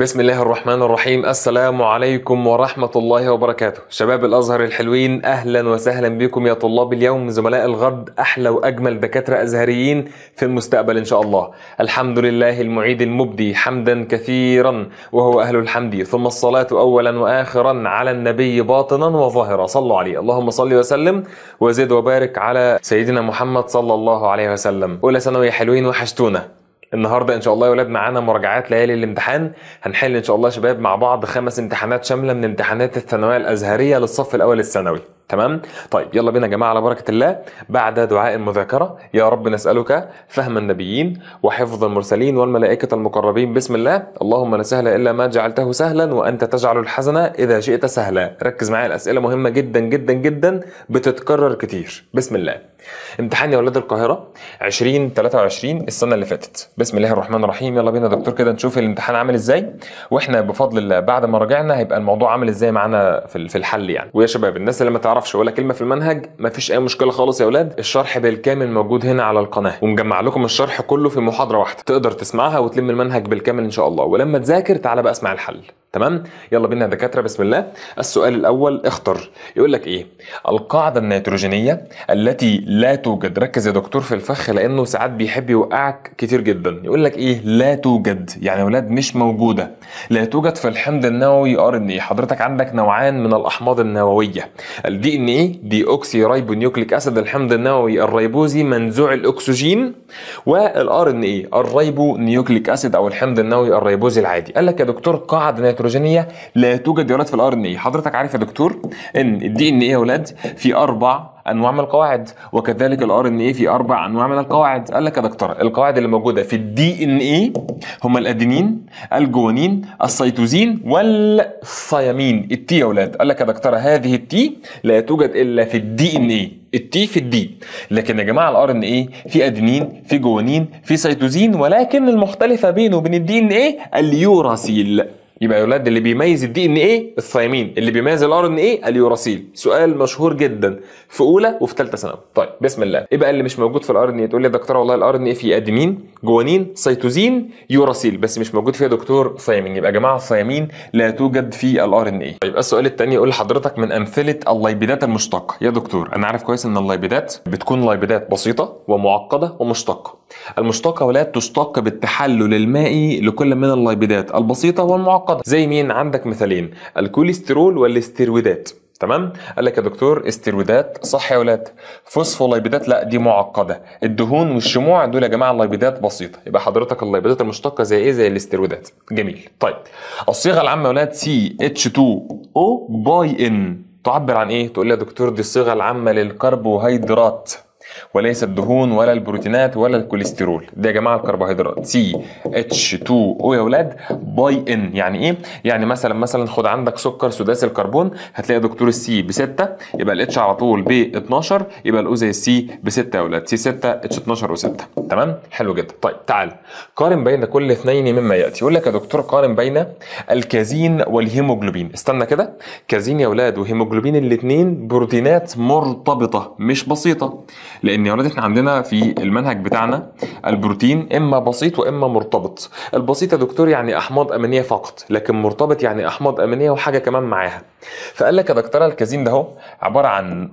بسم الله الرحمن الرحيم السلام عليكم ورحمة الله وبركاته شباب الأزهر الحلوين أهلا وسهلا بكم يا طلاب اليوم زملاء الغد أحلى وأجمل دكاترة أزهريين في المستقبل إن شاء الله الحمد لله المعيد المبدي حمدا كثيرا وهو أهل الحمد ثم الصلاة أولا وآخرا على النبي باطنا وظاهرا صلوا عليه اللهم صل وسلم وزد وبارك على سيدنا محمد صلى الله عليه وسلم أولى ثانوي حلوين وحشتونا النهارده ان شاء الله يا ولاد معانا مراجعات ليالي الامتحان هنحل ان شاء الله يا شباب مع بعض خمس امتحانات شامله من امتحانات الثانويه الازهريه للصف الاول الثانوي تمام طيب يلا بينا يا جماعه على بركه الله بعد دعاء المذاكره يا رب نسالك فهم النبيين وحفظ المرسلين والملائكه المقربين بسم الله اللهم لا سهل الا ما جعلته سهلا وانت تجعل الحزن اذا شئت سهلا ركز معايا الاسئله مهمه جدا جدا جدا بتتكرر كتير بسم الله امتحان يا ولاد القاهره 2023 السنه اللي فاتت بسم الله الرحمن الرحيم يلا بينا يا دكتور كده نشوف الامتحان عامل ازاي واحنا بفضل الله بعد ما راجعنا هيبقى الموضوع عامل ازاي معانا في في الحل يعني ويا شباب الناس اللي ما تعرفش ولا كلمه في المنهج ما فيش اي مشكله خالص يا ولاد الشرح بالكامل موجود هنا على القناه ومجمع لكم الشرح كله في محاضره واحده تقدر تسمعها وتلم المنهج بالكامل ان شاء الله ولما تذاكر تعالى بقى اسمع الحل تمام يلا بينا يا دكاتره بسم الله السؤال الاول اختر يقول لك ايه القاعده النيتروجينيه التي لا توجد ركز يا دكتور في الفخ لانه ساعات بيحب يوقعك كتير جدا يقول لك ايه لا توجد يعني يا ولاد مش موجوده لا توجد في الحمض النووي ار ان ايه حضرتك عندك نوعان من الاحماض النوويه الدي ان ايه دي اوكسي رايبو نيوكليك اسيد الحمض النووي الريبوزي منزوع الاكسجين والار ان ايه الريبو نيوكليك اسيد او الحمض النووي الريبوزي العادي قال لك يا دكتور قاعده نيتروجينيه لا توجد يا ولاد في الار ان ايه حضرتك عارف يا دكتور ان الدي ان ايه يا ولاد في اربع انواع من القواعد وكذلك الار ان ايه في اربع انواع من القواعد قال لك يا دكتور القواعد اللي موجوده في الدي ان ايه هم الادينين الجوانين السيتوزين والثيامين التي يا ولاد قال لك يا دكتور هذه التي لا توجد الا في الدي ان ايه التي في الدي لكن يا جماعه الار ان ايه في ادينين في جوانين في سيتوزين ولكن المختلفه بينه وبين الدي ان ايه اليوراسيل يبقى يا ولاد اللي بيميز الدي ان ايه الثيامين اللي بيميز الار ان ايه اليوراسيل سؤال مشهور جدا في اولى وفي ثالثه ثانوي طيب بسم الله ايه بقى اللي مش موجود في الار ان ايه تقول لي يا دكتور والله الار ان ايه فيه ادينين جوانين سيتوزين يوراسيل بس مش موجود فيها دكتور ثيامين يبقى يا جماعه الثيامين لا توجد في الار ان ايه طيب السؤال الثاني يقول لحضرتك من امثله اللايبيدات المشتقه يا دكتور انا عارف كويس ان اللايبيدات بتكون لايبيدات بسيطه ومعقده ومشتقه المشتقه ولاد تشتق بالتحلل المائي لكل من اللايبيدات البسيطه والمعقده زي مين عندك مثالين الكوليسترول والاستيرويدات تمام قال لك يا دكتور استيرويدات صح يا ولاد فوسفولايبيدات لا دي معقده الدهون والشموع دول يا جماعه اللايبيدات بسيطه يبقى حضرتك اللايبيدات المشتقه زي ايه زي الاستيرويدات جميل طيب الصيغه العامه يا ولاد سي اتش 2 او باي ان تعبر عن ايه تقول لي يا دكتور دي الصيغه العامه للكربوهيدرات وليس الدهون ولا البروتينات ولا الكوليسترول ده يا جماعه الكربوهيدرات سي اتش 2 او يا اولاد باي ان يعني ايه يعني مثلا مثلا خد عندك سكر سداسي الكربون هتلاقي دكتور السي ب 6 يبقى الاتش على طول ب 12 يبقى الاو زي السي ب 6 يا اولاد سي 6 اتش 12 و6 تمام حلو جدا طيب تعال قارن بين كل اثنين مما ياتي يقول لك يا دكتور قارن بين الكازين والهيموجلوبين استنى كده كازين يا اولاد وهيموجلوبين الاثنين بروتينات مرتبطه مش بسيطه لان يا ولاد احنا عندنا في المنهج بتاعنا البروتين اما بسيط واما مرتبط البسيط يا دكتور يعني احماض امينيه فقط لكن مرتبط يعني احماض امينيه وحاجه كمان معاها فقال لك يا دكتور الكازين ده اهو عباره عن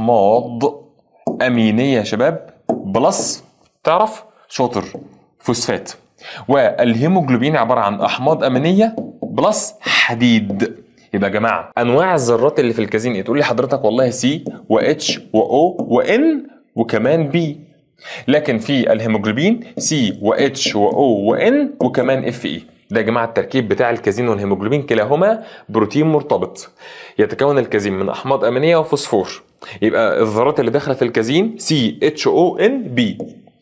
احماض امينيه يا شباب بلس تعرف شاطر فوسفات والهيموجلوبين عباره عن احماض امينيه بلس حديد يبقى يا جماعه انواع الذرات اللي في الكازين ايه تقول لي حضرتك والله سي واتش واو وان وكمان بي لكن في الهيموجلوبين سي واتش واو وان وكمان اف اي ده يا جماعه التركيب بتاع الكازين والهيموجلوبين كلاهما بروتين مرتبط يتكون الكازين من احماض امينيه وفوسفور يبقى الذرات اللي داخله في الكازين سي اتش او ان بي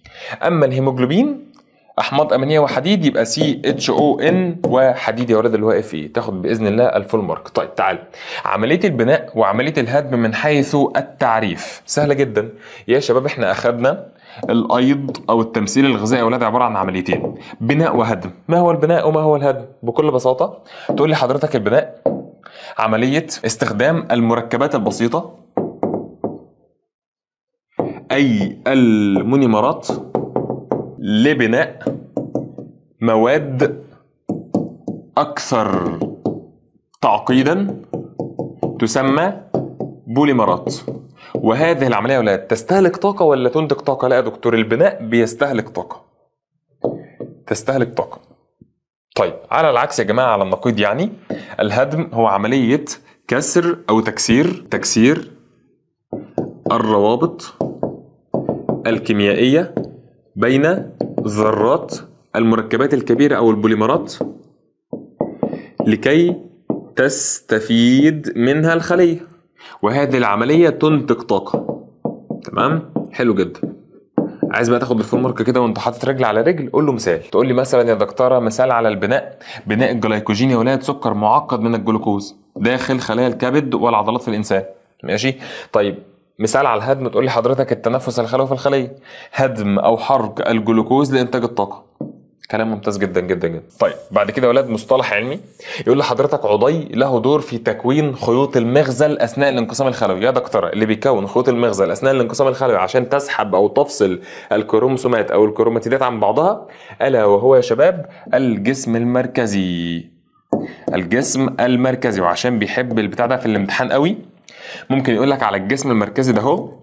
اما الهيموجلوبين احماض امينيه وحديد يبقى سي اتش او ان وحديد يا ولاد اللي هو اف اي تاخد باذن الله الفول مارك طيب تعال عمليه البناء وعمليه الهدم من حيث التعريف سهله جدا يا شباب احنا اخذنا الايض او التمثيل الغذائي يا ولاد عباره عن عمليتين بناء وهدم ما هو البناء وما هو الهدم بكل بساطه تقول لي حضرتك البناء عمليه استخدام المركبات البسيطه اي المونيمرات لبناء مواد أكثر تعقيدا تسمى بوليمرات وهذه العملية يا ولاد تستهلك طاقة ولا تنتج طاقة؟ لا يا دكتور البناء بيستهلك طاقة تستهلك طاقة طيب على العكس يا جماعة على النقيض يعني الهدم هو عملية كسر أو تكسير تكسير الروابط الكيميائية بين ذرات المركبات الكبيرة أو البوليمرات لكي تستفيد منها الخلية وهذه العملية تنتج طاقة تمام حلو جدا عايز بقى تاخد الفورمورك كده وانت حاطط رجل على رجل قول له مثال تقول لي مثلا يا دكتوره مثال على البناء بناء الجلايكوجين يا ولاد سكر معقد من الجلوكوز داخل خلايا الكبد والعضلات في الانسان ماشي طيب مثال على الهدم تقول لي حضرتك التنفس الخلوي في الخليه هدم او حرق الجلوكوز لانتاج الطاقه كلام ممتاز جدا جدا جدا طيب بعد كده يا ولاد مصطلح علمي يقول لحضرتك عضي له دور في تكوين خيوط المغزل اثناء الانقسام الخلوي يا دكتوره اللي بيكون خيوط المغزل اثناء الانقسام الخلوي عشان تسحب او تفصل الكروموسومات او الكروماتيدات عن بعضها الا وهو يا شباب الجسم المركزي الجسم المركزي وعشان بيحب البتاع ده في الامتحان قوي ممكن يقول لك على الجسم المركزي ده اهو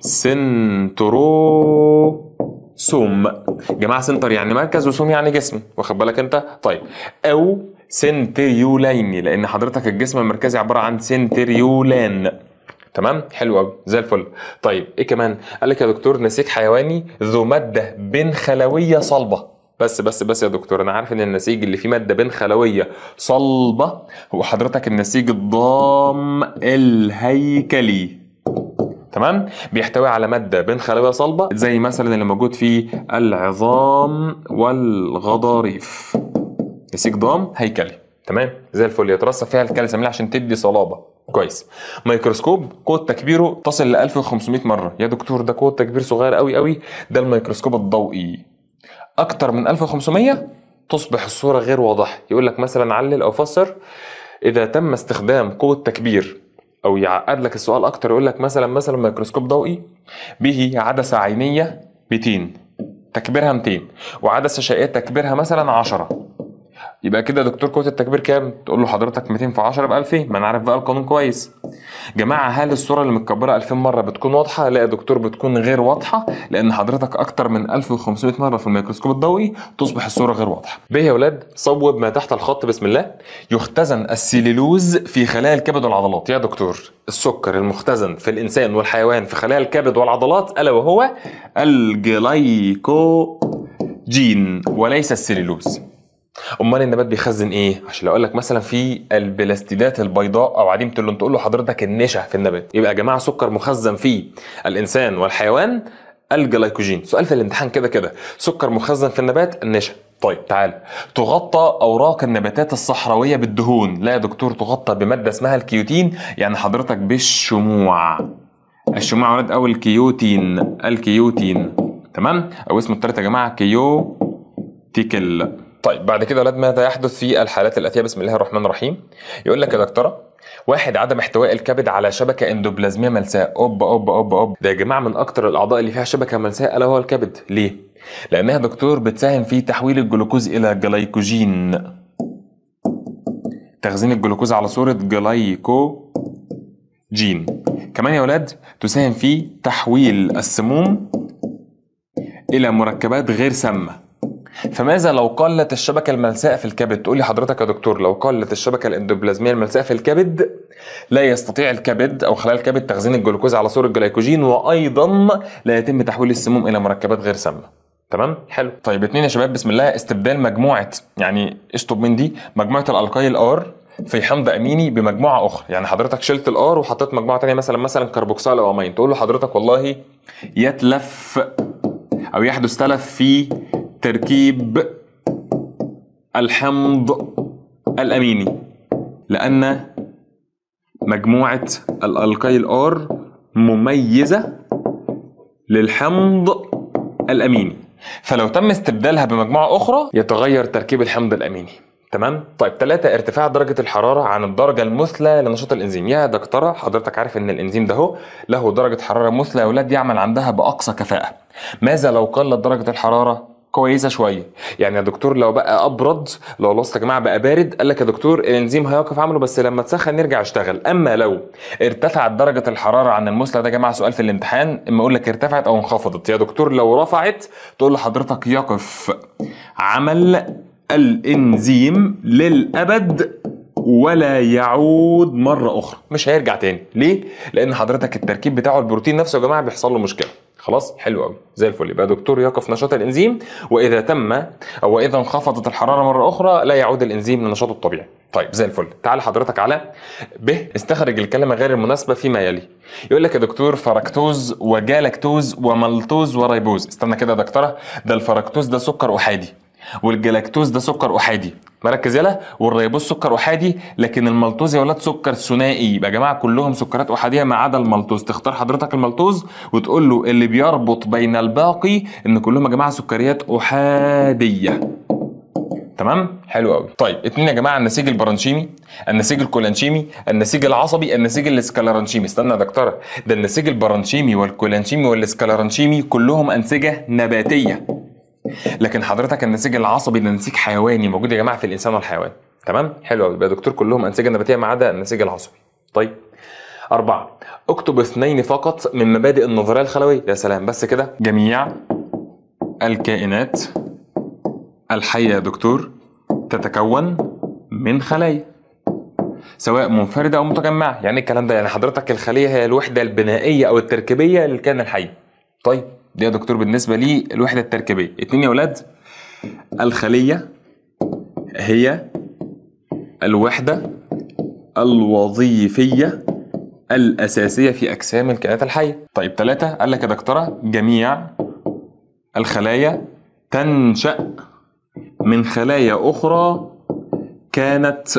سنترو سوم جماعه سنتر يعني مركز وسوم يعني جسم واخد بالك انت طيب او سنتريولين لان حضرتك الجسم المركزي عباره عن سنتريولان تمام حلو قوي زي الفل طيب ايه كمان قال لك يا دكتور نسيج حيواني ذو ماده بنخلويه صلبه بس بس بس يا دكتور انا عارف ان النسيج اللي فيه ماده بنخلويه صلبه هو حضرتك النسيج الضام الهيكلي تمام بيحتوي على ماده بنخلويه صلبه زي مثلا اللي موجود في العظام والغضاريف نسيج ضام هيكلي تمام زي الفل يترسب فيها الكالسيوم ليه عشان تدي صلابه كويس ميكروسكوب قوه تكبيره تصل ل 1500 مره يا دكتور ده قوه تكبير صغير قوي قوي ده الميكروسكوب الضوئي اكتر من 1500 تصبح الصوره غير واضحه يقول لك مثلا علل او فسر اذا تم استخدام قوه تكبير او يعقد لك السؤال اكتر يقول لك مثلا مثلا ميكروسكوب ضوئي به عدسه عينيه 200 تكبيرها 200 وعدسه شقيه تكبيرها مثلا 10 يبقى كده دكتور قوه التكبير كام؟ تقول له حضرتك 200 في 10 ب 2000 ما انا عارف بقى القانون كويس. جماعه هل الصوره اللي متكبره 2000 مره بتكون واضحه؟ لا يا دكتور بتكون غير واضحه لان حضرتك اكتر من 1500 مره في الميكروسكوب الضوئي تصبح الصوره غير واضحه. به يا ولاد صوب ما تحت الخط بسم الله يختزن السليلوز في خلايا الكبد والعضلات يا دكتور السكر المختزن في الانسان والحيوان في خلايا الكبد والعضلات الا وهو الجلايكوجين وليس السليلوز. امال النبات بيخزن ايه عشان لو اقول لك مثلا في البلاستيدات البيضاء او عديمه اللون تقول له حضرتك النشا في النبات يبقى يا جماعه سكر مخزن في الانسان والحيوان الجلايكوجين سؤال في الامتحان كده كده سكر مخزن في النبات النشا طيب تعال تغطى اوراق النباتات الصحراويه بالدهون لا يا دكتور تغطى بماده اسمها الكيوتين يعني حضرتك بالشموع الشموع ولد او الكيوتين الكيوتين تمام او اسمه التالت يا جماعه كيوتيكل طيب بعد كده ولاد ماذا يحدث في الحالات الاتيه بسم الله الرحمن الرحيم يقول لك يا دكتوره واحد عدم احتواء الكبد على شبكه اندوبلازميه ملساء اوب اوب اوب اوب ده يا جماعه من اكتر الاعضاء اللي فيها شبكه ملساء الا هو الكبد ليه لانها دكتور بتساهم في تحويل الجلوكوز الى جلايكوجين تخزين الجلوكوز على صوره جلايكوجين كمان يا ولاد تساهم في تحويل السموم الى مركبات غير سامه فماذا لو قلت الشبكه الملساء في الكبد تقول لي حضرتك يا دكتور لو قلت الشبكه الاندوبلازميه الملساء في الكبد لا يستطيع الكبد او خلايا الكبد تخزين الجلوكوز على صوره جلايكوجين وايضا لا يتم تحويل السموم الى مركبات غير سامه تمام حلو طيب اتنين يا شباب بسم الله استبدال مجموعه يعني اشطب من دي مجموعه الالقايل ار في حمض اميني بمجموعه اخرى يعني حضرتك شلت الار وحطيت مجموعه تانية مثلا مثلا كربوكسيل او امين تقول له حضرتك والله يتلف او يحدث تلف في تركيب الحمض الاميني لان مجموعه الالقايل ار مميزه للحمض الاميني فلو تم استبدالها بمجموعه اخرى يتغير تركيب الحمض الاميني تمام طيب ثلاثة ارتفاع درجة الحرارة عن الدرجة المثلى لنشاط الإنزيم يا دكتورة حضرتك عارف إن الإنزيم ده هو له درجة حرارة مثلى يا أولاد يعمل عندها بأقصى كفاءة ماذا لو قلت درجة الحرارة كويسه شويه يعني يا دكتور لو بقى ابرد لو الوسط يا جماعه بقى بارد قال لك يا دكتور الانزيم هيوقف عمله بس لما تسخن يرجع يشتغل اما لو ارتفعت درجه الحراره عن المثلى ده يا جماعه سؤال في الامتحان اما اقول لك ارتفعت او انخفضت يا دكتور لو رفعت تقول لحضرتك يقف عمل الانزيم للابد ولا يعود مرة أخرى مش هيرجع تاني ليه؟ لأن حضرتك التركيب بتاعه البروتين نفسه يا جماعة بيحصل له مشكلة خلاص حلو قوي زي الفل يبقى دكتور يقف نشاط الانزيم واذا تم او اذا انخفضت الحراره مره اخرى لا يعود الانزيم لنشاطه الطبيعي طيب زي الفل تعال حضرتك على ب استخرج الكلمه غير المناسبه فيما يلي يقول لك يا دكتور فركتوز وجالكتوز ومالتوز ورايبوز استنى كده يا دكتوره ده الفركتوز ده سكر احادي والجلاكتوز ده سكر احادي مركز يلا والريبوز سكر احادي لكن المالتوز يا ولاد سكر ثنائي يبقى يا جماعه كلهم سكرات احاديه ما عدا المالتوز تختار حضرتك المالتوز وتقول له اللي بيربط بين الباقي ان كلهم يا جماعه سكريات احاديه تمام حلو قوي طيب اتنين يا جماعه النسيج البرانشيمي النسيج الكولانشيمي النسيج العصبي النسيج الاسكالارانشيمي استنى يا دكتوره ده النسيج البرانشيمي والكولانشيمي والاسكالارانشيمي كلهم انسجه نباتيه لكن حضرتك النسيج العصبي ده نسيج حيواني موجود يا جماعه في الانسان والحيوان تمام حلو قوي يبقى يا دكتور كلهم انسجه نباتيه ما عدا النسيج العصبي طيب أربعة اكتب اثنين فقط من مبادئ النظرية الخلوية يا سلام بس كده جميع الكائنات الحية يا دكتور تتكون من خلايا سواء منفردة أو متجمعة يعني الكلام ده يعني حضرتك الخلية هي الوحدة البنائية أو التركيبية للكائن الحي طيب دي يا دكتور بالنسبة لي الوحدة التركيبية اتنين يا ولاد الخلية هي الوحدة الوظيفية الأساسية في أجسام الكائنات الحية طيب ثلاثة قال لك يا دكتورة جميع الخلايا تنشأ من خلايا أخرى كانت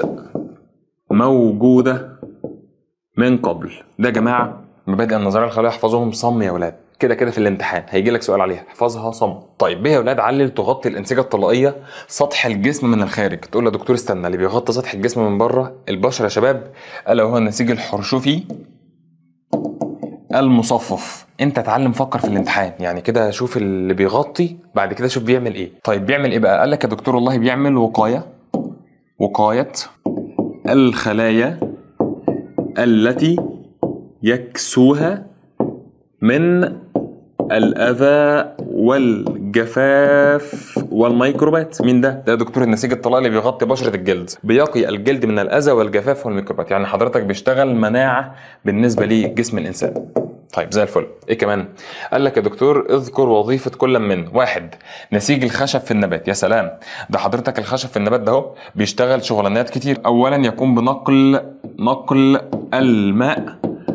موجودة من قبل ده يا جماعة مبادئ النظرية الخلوية احفظوهم صم يا ولاد كده كده في الامتحان هيجي لك سؤال عليها احفظها صم طيب بيه يا ولاد علل تغطي الانسجه الطلائيه سطح الجسم من الخارج تقول له يا دكتور استنى اللي بيغطي سطح الجسم من بره البشره يا شباب الا وهو النسيج الحرشفي المصفف انت اتعلم فكر في الامتحان يعني كده شوف اللي بيغطي بعد كده شوف بيعمل ايه طيب بيعمل ايه بقى قال لك يا دكتور والله بيعمل وقايه وقايه الخلايا التي يكسوها من الأذى والجفاف والميكروبات مين ده؟ ده دكتور النسيج الطلائي اللي بيغطي بشرة الجلد بيقي الجلد من الأذى والجفاف والميكروبات يعني حضرتك بيشتغل مناعة بالنسبة لجسم الإنسان طيب زي الفل ايه كمان قال لك يا دكتور اذكر وظيفه كل من واحد نسيج الخشب في النبات يا سلام ده حضرتك الخشب في النبات ده اهو بيشتغل شغلانات كتير اولا يقوم بنقل نقل الماء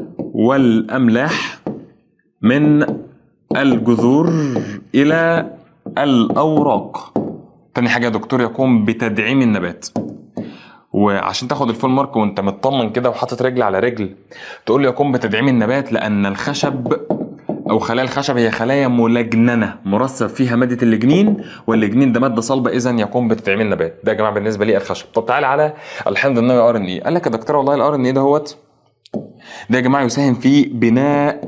والاملاح من الجذور الى الاوراق تاني حاجه يا دكتور يقوم بتدعيم النبات وعشان تاخد الفول مارك وانت مطمن كده وحاطط رجل على رجل تقول لي يقوم بتدعيم النبات لان الخشب او خلايا الخشب هي خلايا ملجننه مرسب فيها ماده اللجنين واللجنين ده ماده صلبه اذا يقوم بتدعيم النبات ده يا جماعه بالنسبه لي الخشب طب تعالى على الحمض النووي ار ان اي قال لك يا دكتور والله الار ان اي دهوت ده يا جماعه يساهم في بناء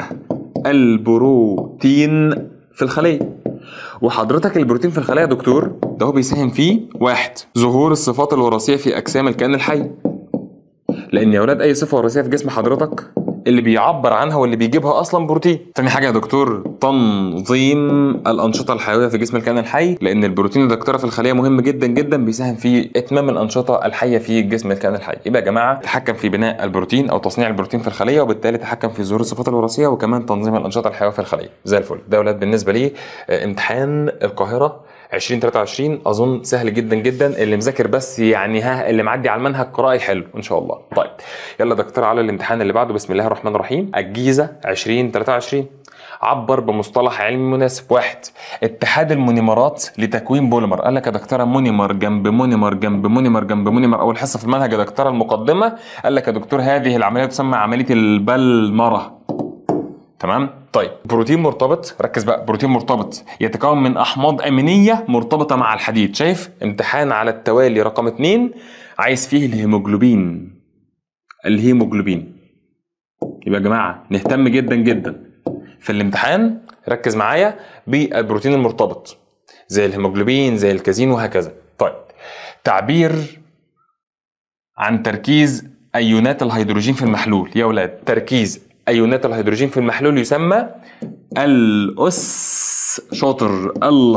البروتين في الخليه وحضرتك البروتين في الخلايا يا دكتور ده هو بيساهم فيه واحد ظهور الصفات الوراثيه في اجسام الكائن الحي لان يا ولاد اي صفه وراثيه في جسم حضرتك اللي بيعبر عنها واللي بيجيبها اصلا بروتين تاني حاجه يا دكتور تنظيم الانشطه الحيويه في جسم الكائن الحي لان البروتين يا دكتوره في الخليه مهم جدا جدا بيساهم في اتمام الانشطه الحيه في جسم الكائن الحي يبقى يا جماعه تحكم في بناء البروتين او تصنيع البروتين في الخليه وبالتالي تحكم في ظهور الصفات الوراثيه وكمان تنظيم الانشطه الحيويه في الخليه زي الفل ده يا ولاد بالنسبه لي آه، امتحان القاهره 2023 اظن سهل جدا جدا اللي مذاكر بس يعني ها اللي معدي على المنهج قرائي حلو ان شاء الله طيب يلا دكتور على الامتحان اللي بعده بسم الله الرحمن الرحيم الجيزه 2023 عبر بمصطلح علمي مناسب واحد اتحاد المونيمرات لتكوين بوليمر قال لك يا دكتوره مونيمر جنب مونيمر جنب مونيمر جنب مونيمر اول حصه في المنهج يا دكتوره المقدمه قال لك يا دكتور هذه العمليه تسمى عمليه البلمره تمام طيب بروتين مرتبط ركز بقى بروتين مرتبط يتكون من احماض امينيه مرتبطه مع الحديد شايف امتحان على التوالي رقم اتنين عايز فيه الهيموجلوبين الهيموجلوبين يبقى يا جماعه نهتم جدا جدا في الامتحان ركز معايا بالبروتين المرتبط زي الهيموجلوبين زي الكازين وهكذا طيب تعبير عن تركيز ايونات الهيدروجين في المحلول يا ولاد تركيز ايونات الهيدروجين في المحلول يسمى الاس شاطر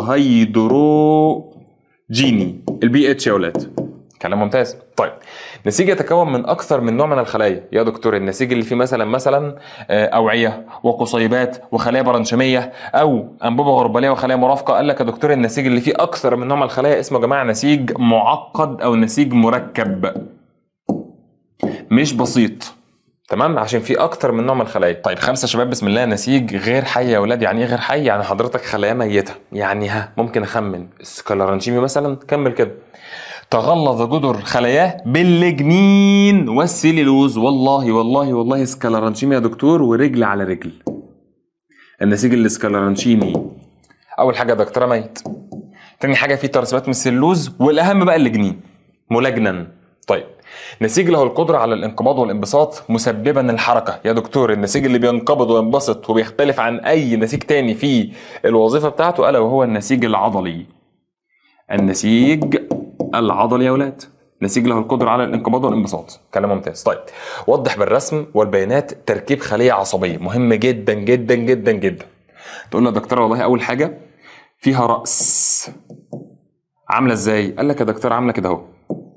الهيدروجيني البي اتش يا ولاد كلام ممتاز طيب نسيج يتكون من اكثر من نوع من الخلايا يا دكتور النسيج اللي فيه مثلا مثلا آه، اوعيه وقصيبات وخلايا برنشيميه او انبوبه غرباليه وخلايا مرافقه قال لك يا دكتور النسيج اللي فيه اكثر من نوع من الخلايا اسمه يا جماعه نسيج معقد او نسيج مركب مش بسيط تمام عشان في اكتر من نوع من الخلايا طيب خمسه شباب بسم الله نسيج غير حي يا اولاد يعني ايه غير حي يعني حضرتك خلايا ميته يعني ها ممكن اخمن سكالرانشيمي مثلا كمل كده تغلظ جدر خلاياه باللجنين والسيلولوز والله والله والله سكالرانشيمي يا دكتور ورجل على رجل النسيج السكالرانشيمي اول حاجه يا دكتوره ميت تاني حاجه فيه ترسبات من السلوز والاهم بقى اللجنين ملجنا طيب نسيج له القدرة على الانقباض والانبساط مسببا الحركة يا دكتور النسيج اللي بينقبض وينبسط وبيختلف عن أي نسيج تاني في الوظيفة بتاعته ألا وهو النسيج العضلي النسيج العضلي يا ولاد نسيج له القدرة على الانقباض والانبساط كلام ممتاز طيب وضح بالرسم والبيانات تركيب خلية عصبية مهم جدا جدا جدا جدا تقول له يا دكتورة والله أول حاجة فيها رأس عاملة ازاي؟ قال لك يا دكتور عاملة كده اهو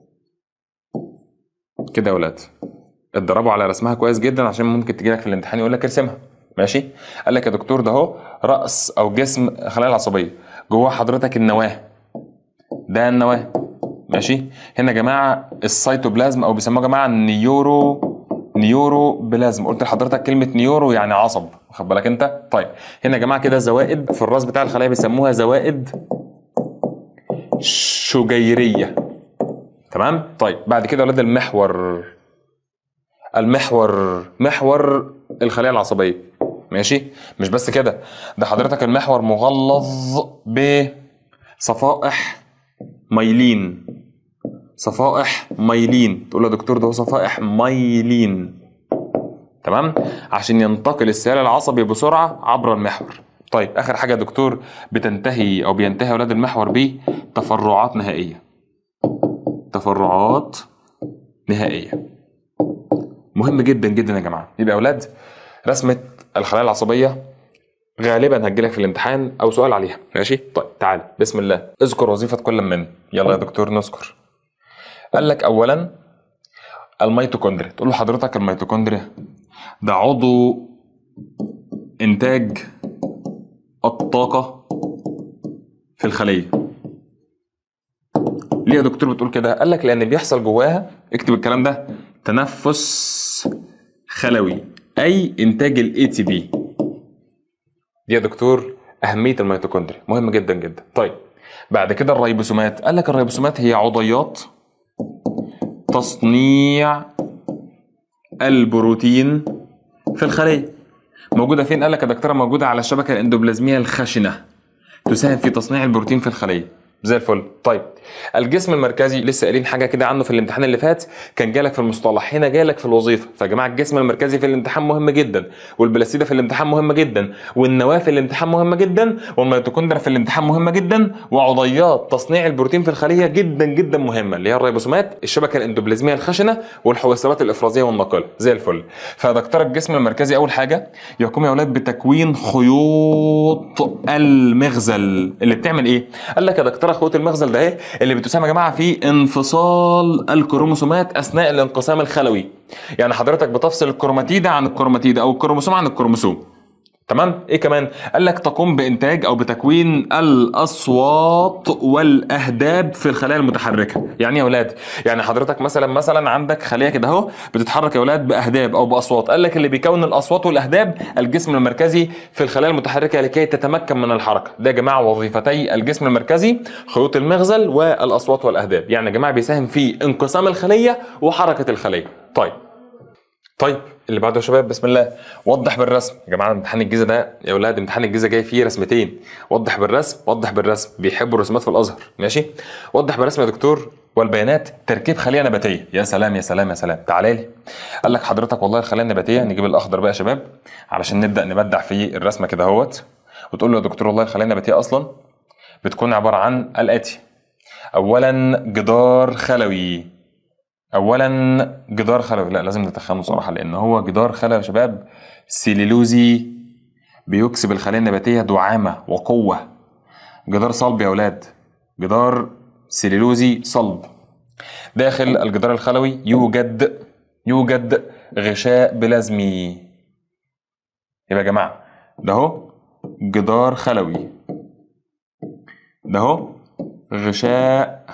كده يا ولاد اتدربوا على رسمها كويس جدا عشان ممكن تجي لك في الامتحان يقول لك ارسمها ماشي قال لك يا دكتور ده اهو راس او جسم الخلايا العصبيه جواه حضرتك النواه ده النواه ماشي هنا يا جماعه السيتوبلازم او بيسموها يا جماعه النيورو نيورو بلازم قلت لحضرتك كلمه نيورو يعني عصب واخد بالك انت طيب هنا يا جماعه كده زوائد في الراس بتاع الخلايا بيسموها زوائد شجيريه تمام طيب بعد كده يا ولاد المحور المحور محور الخليه العصبيه ماشي مش بس كده ده حضرتك المحور مغلظ بصفائح ميلين صفائح ميلين تقول له يا دكتور ده هو صفائح ميلين تمام عشان ينتقل السيال العصبي بسرعه عبر المحور طيب اخر حاجه يا دكتور بتنتهي او بينتهي اولاد المحور بتفرعات نهائيه تفرعات نهائيه مهم جدا جدا يا جماعه يبقى يا اولاد رسمه الخلايا العصبيه غالبا هتجيلك في الامتحان او سؤال عليها ماشي طيب تعال بسم الله اذكر وظيفه كل من يلا يا دكتور نذكر قال لك اولا الميتوكوندريا تقول له حضرتك الميتوكوندريا ده عضو انتاج الطاقه في الخليه ليه يا دكتور بتقول كده قال لك لان بيحصل جواها اكتب الكلام ده تنفس خلوي اي انتاج الاي تي بي دي يا دكتور اهميه الميتوكوندريا مهم جدا جدا طيب بعد كده الريبوسومات قال لك الريبوسومات هي عضيات تصنيع البروتين في الخليه موجوده فين قال لك يا دكتوره موجوده على الشبكه الاندوبلازميه الخشنه تساهم في تصنيع البروتين في الخليه زي الفل طيب الجسم المركزي لسه قايلين حاجه كده عنه في الامتحان اللي فات كان جالك في المصطلح هنا جالك في الوظيفه فيا جماعه الجسم المركزي في الامتحان مهم جدا والبلاسيده في الامتحان مهمه جدا والنواه في الامتحان مهمه جدا والميتوكوندريا في الامتحان مهمه جدا وعضيات تصنيع البروتين في الخليه جدا جدا مهمه اللي هي الريبوسومات الشبكه الاندوبلازميه الخشنه والحويصلات الافرازيه والناقله زي الفل فدكتور الجسم المركزي اول حاجه يقوم يا اولاد بتكوين خيوط المغزل اللي بتعمل ايه قال لك يا دكتور خيوط المغزل ده ايه اللي بتساهم يا جماعه في انفصال الكروموسومات اثناء الانقسام الخلوي يعني حضرتك بتفصل الكروماتيد عن الكروماتيد او الكروموسوم عن الكروموسوم تمام ايه كمان قال لك تقوم بانتاج او بتكوين الاصوات والاهداب في الخلايا المتحركه يعني يا اولاد يعني حضرتك مثلا مثلا عندك خليه كده اهو بتتحرك يا اولاد باهداب او باصوات قال لك اللي بيكون الاصوات والاهداب الجسم المركزي في الخلايا المتحركه لكي تتمكن من الحركه ده يا جماعه وظيفتي الجسم المركزي خيوط المغزل والاصوات والاهداب يعني يا جماعه بيساهم في انقسام الخليه وحركه الخليه طيب طيب اللي بعده يا شباب بسم الله وضح بالرسم يا جماعه امتحان الجيزه ده يا اولاد امتحان الجيزه جاي فيه رسمتين وضح بالرسم وضح بالرسم بيحبوا الرسومات في الازهر ماشي وضح بالرسم يا دكتور والبيانات تركيب خليه نباتيه يا سلام يا سلام يا سلام تعالى لي قال لك حضرتك والله الخلايا النباتيه نجيب الاخضر بقى يا شباب علشان نبدا نبدع في الرسمه كده اهوت وتقول له يا دكتور والله الخلايا النباتيه اصلا بتكون عباره عن الاتي اولا جدار خلوي اولا جدار خلوي لا لازم نتخنه صراحه لان هو جدار خلوي يا شباب سيلولوزي بيكسب الخلايا النباتيه دعامه وقوه جدار صلب يا اولاد جدار سيلولوزي صلب داخل الجدار الخلوي يوجد يوجد غشاء بلازمي يبقى يا جماعه ده اهو جدار خلوي ده اهو غشاء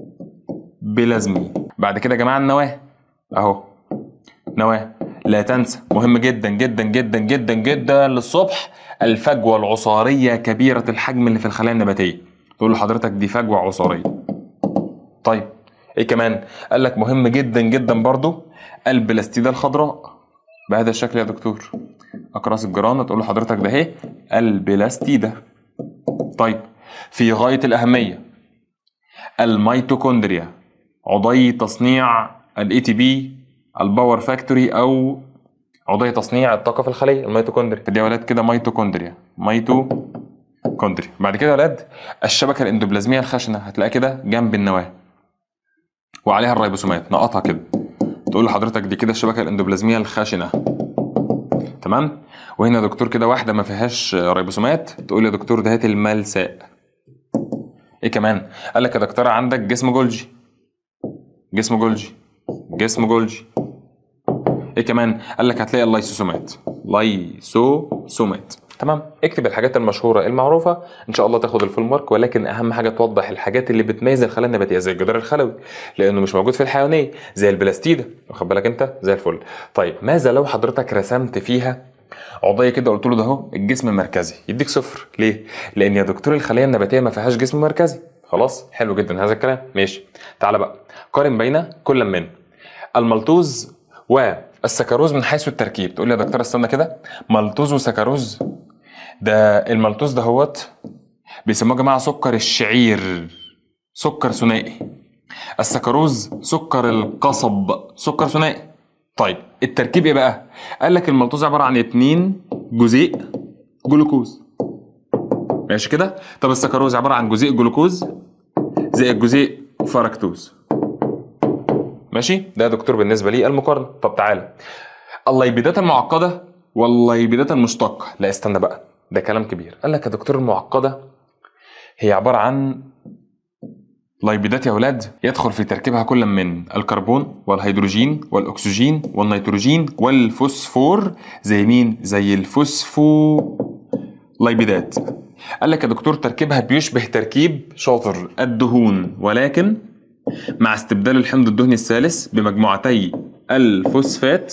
بلازمي بعد كده يا جماعه النواه اهو نواه لا تنسى مهم جدا جدا جدا جدا جدا للصبح الفجوه العصاريه كبيره الحجم اللي في الخلايا النباتيه تقول لحضرتك دي فجوه عصاريه طيب ايه كمان قال لك مهم جدا جدا برضو البلاستيده الخضراء بهذا الشكل يا دكتور اقراص الجرانه تقول لحضرتك ده اهي البلاستيده طيب في غايه الاهميه الميتوكوندريا عضي تصنيع الاي تي بي الباور فاكتوري او عضية تصنيع الطاقة في الخلية الميتوكوندريا فدي يا ولاد كده ميتوكوندريا ميتوكوندريا بعد كده يا ولاد الشبكة الاندوبلازمية الخشنة هتلاقيها كده جنب النواة وعليها الريبوسومات نقطها كده تقول لحضرتك دي كده الشبكة الاندوبلازمية الخشنة تمام وهنا يا دكتور كده واحدة ما فيهاش ريبوسومات تقول يا دكتور دهات الملساء ايه كمان قال لك يا دكتور عندك جسم جولجي جسم جولجي جسم جولجي ايه كمان قال لك هتلاقي اللايسوسومات لايسوسومات تمام اكتب الحاجات المشهوره المعروفه ان شاء الله تاخد الفول مارك ولكن اهم حاجه توضح الحاجات اللي بتميز الخلايا النباتيه زي الجدار الخلوي لانه مش موجود في الحيوانيه زي البلاستيده واخد بالك انت زي الفل طيب ماذا لو حضرتك رسمت فيها عضيه كده قلت له ده اهو الجسم المركزي يديك صفر ليه لان يا دكتور الخلايا النباتيه ما فيهاش جسم مركزي خلاص حلو جدا هذا الكلام ماشي تعال بقى قارن بين كل من الملتوز والسكروز من حيث التركيب تقول لي يا دكتور استنى كده ملتوز وسكروز ده الملتوز دهوت بيسموه يا جماعه سكر الشعير سكر ثنائي السكروز سكر القصب سكر ثنائي طيب التركيب ايه بقى قال لك الملتوز عباره عن اتنين جزيء جلوكوز ماشي كده طب السكروز عباره عن جزيء جلوكوز زائد جزيء فركتوز ماشي ده يا دكتور بالنسبه لي المقارنه طب تعالى الليبيدات المعقده والليبيدات المشتقه لا استنى بقى ده كلام كبير قال لك يا دكتور المعقده هي عباره عن ليبيدات يا اولاد يدخل في تركيبها كل من الكربون والهيدروجين والاكسجين والنيتروجين والفوسفور زي مين زي الفوسفو ليبيدات قال لك يا دكتور تركيبها بيشبه تركيب شاطر الدهون ولكن مع استبدال الحمض الدهني الثالث بمجموعتي الفوسفات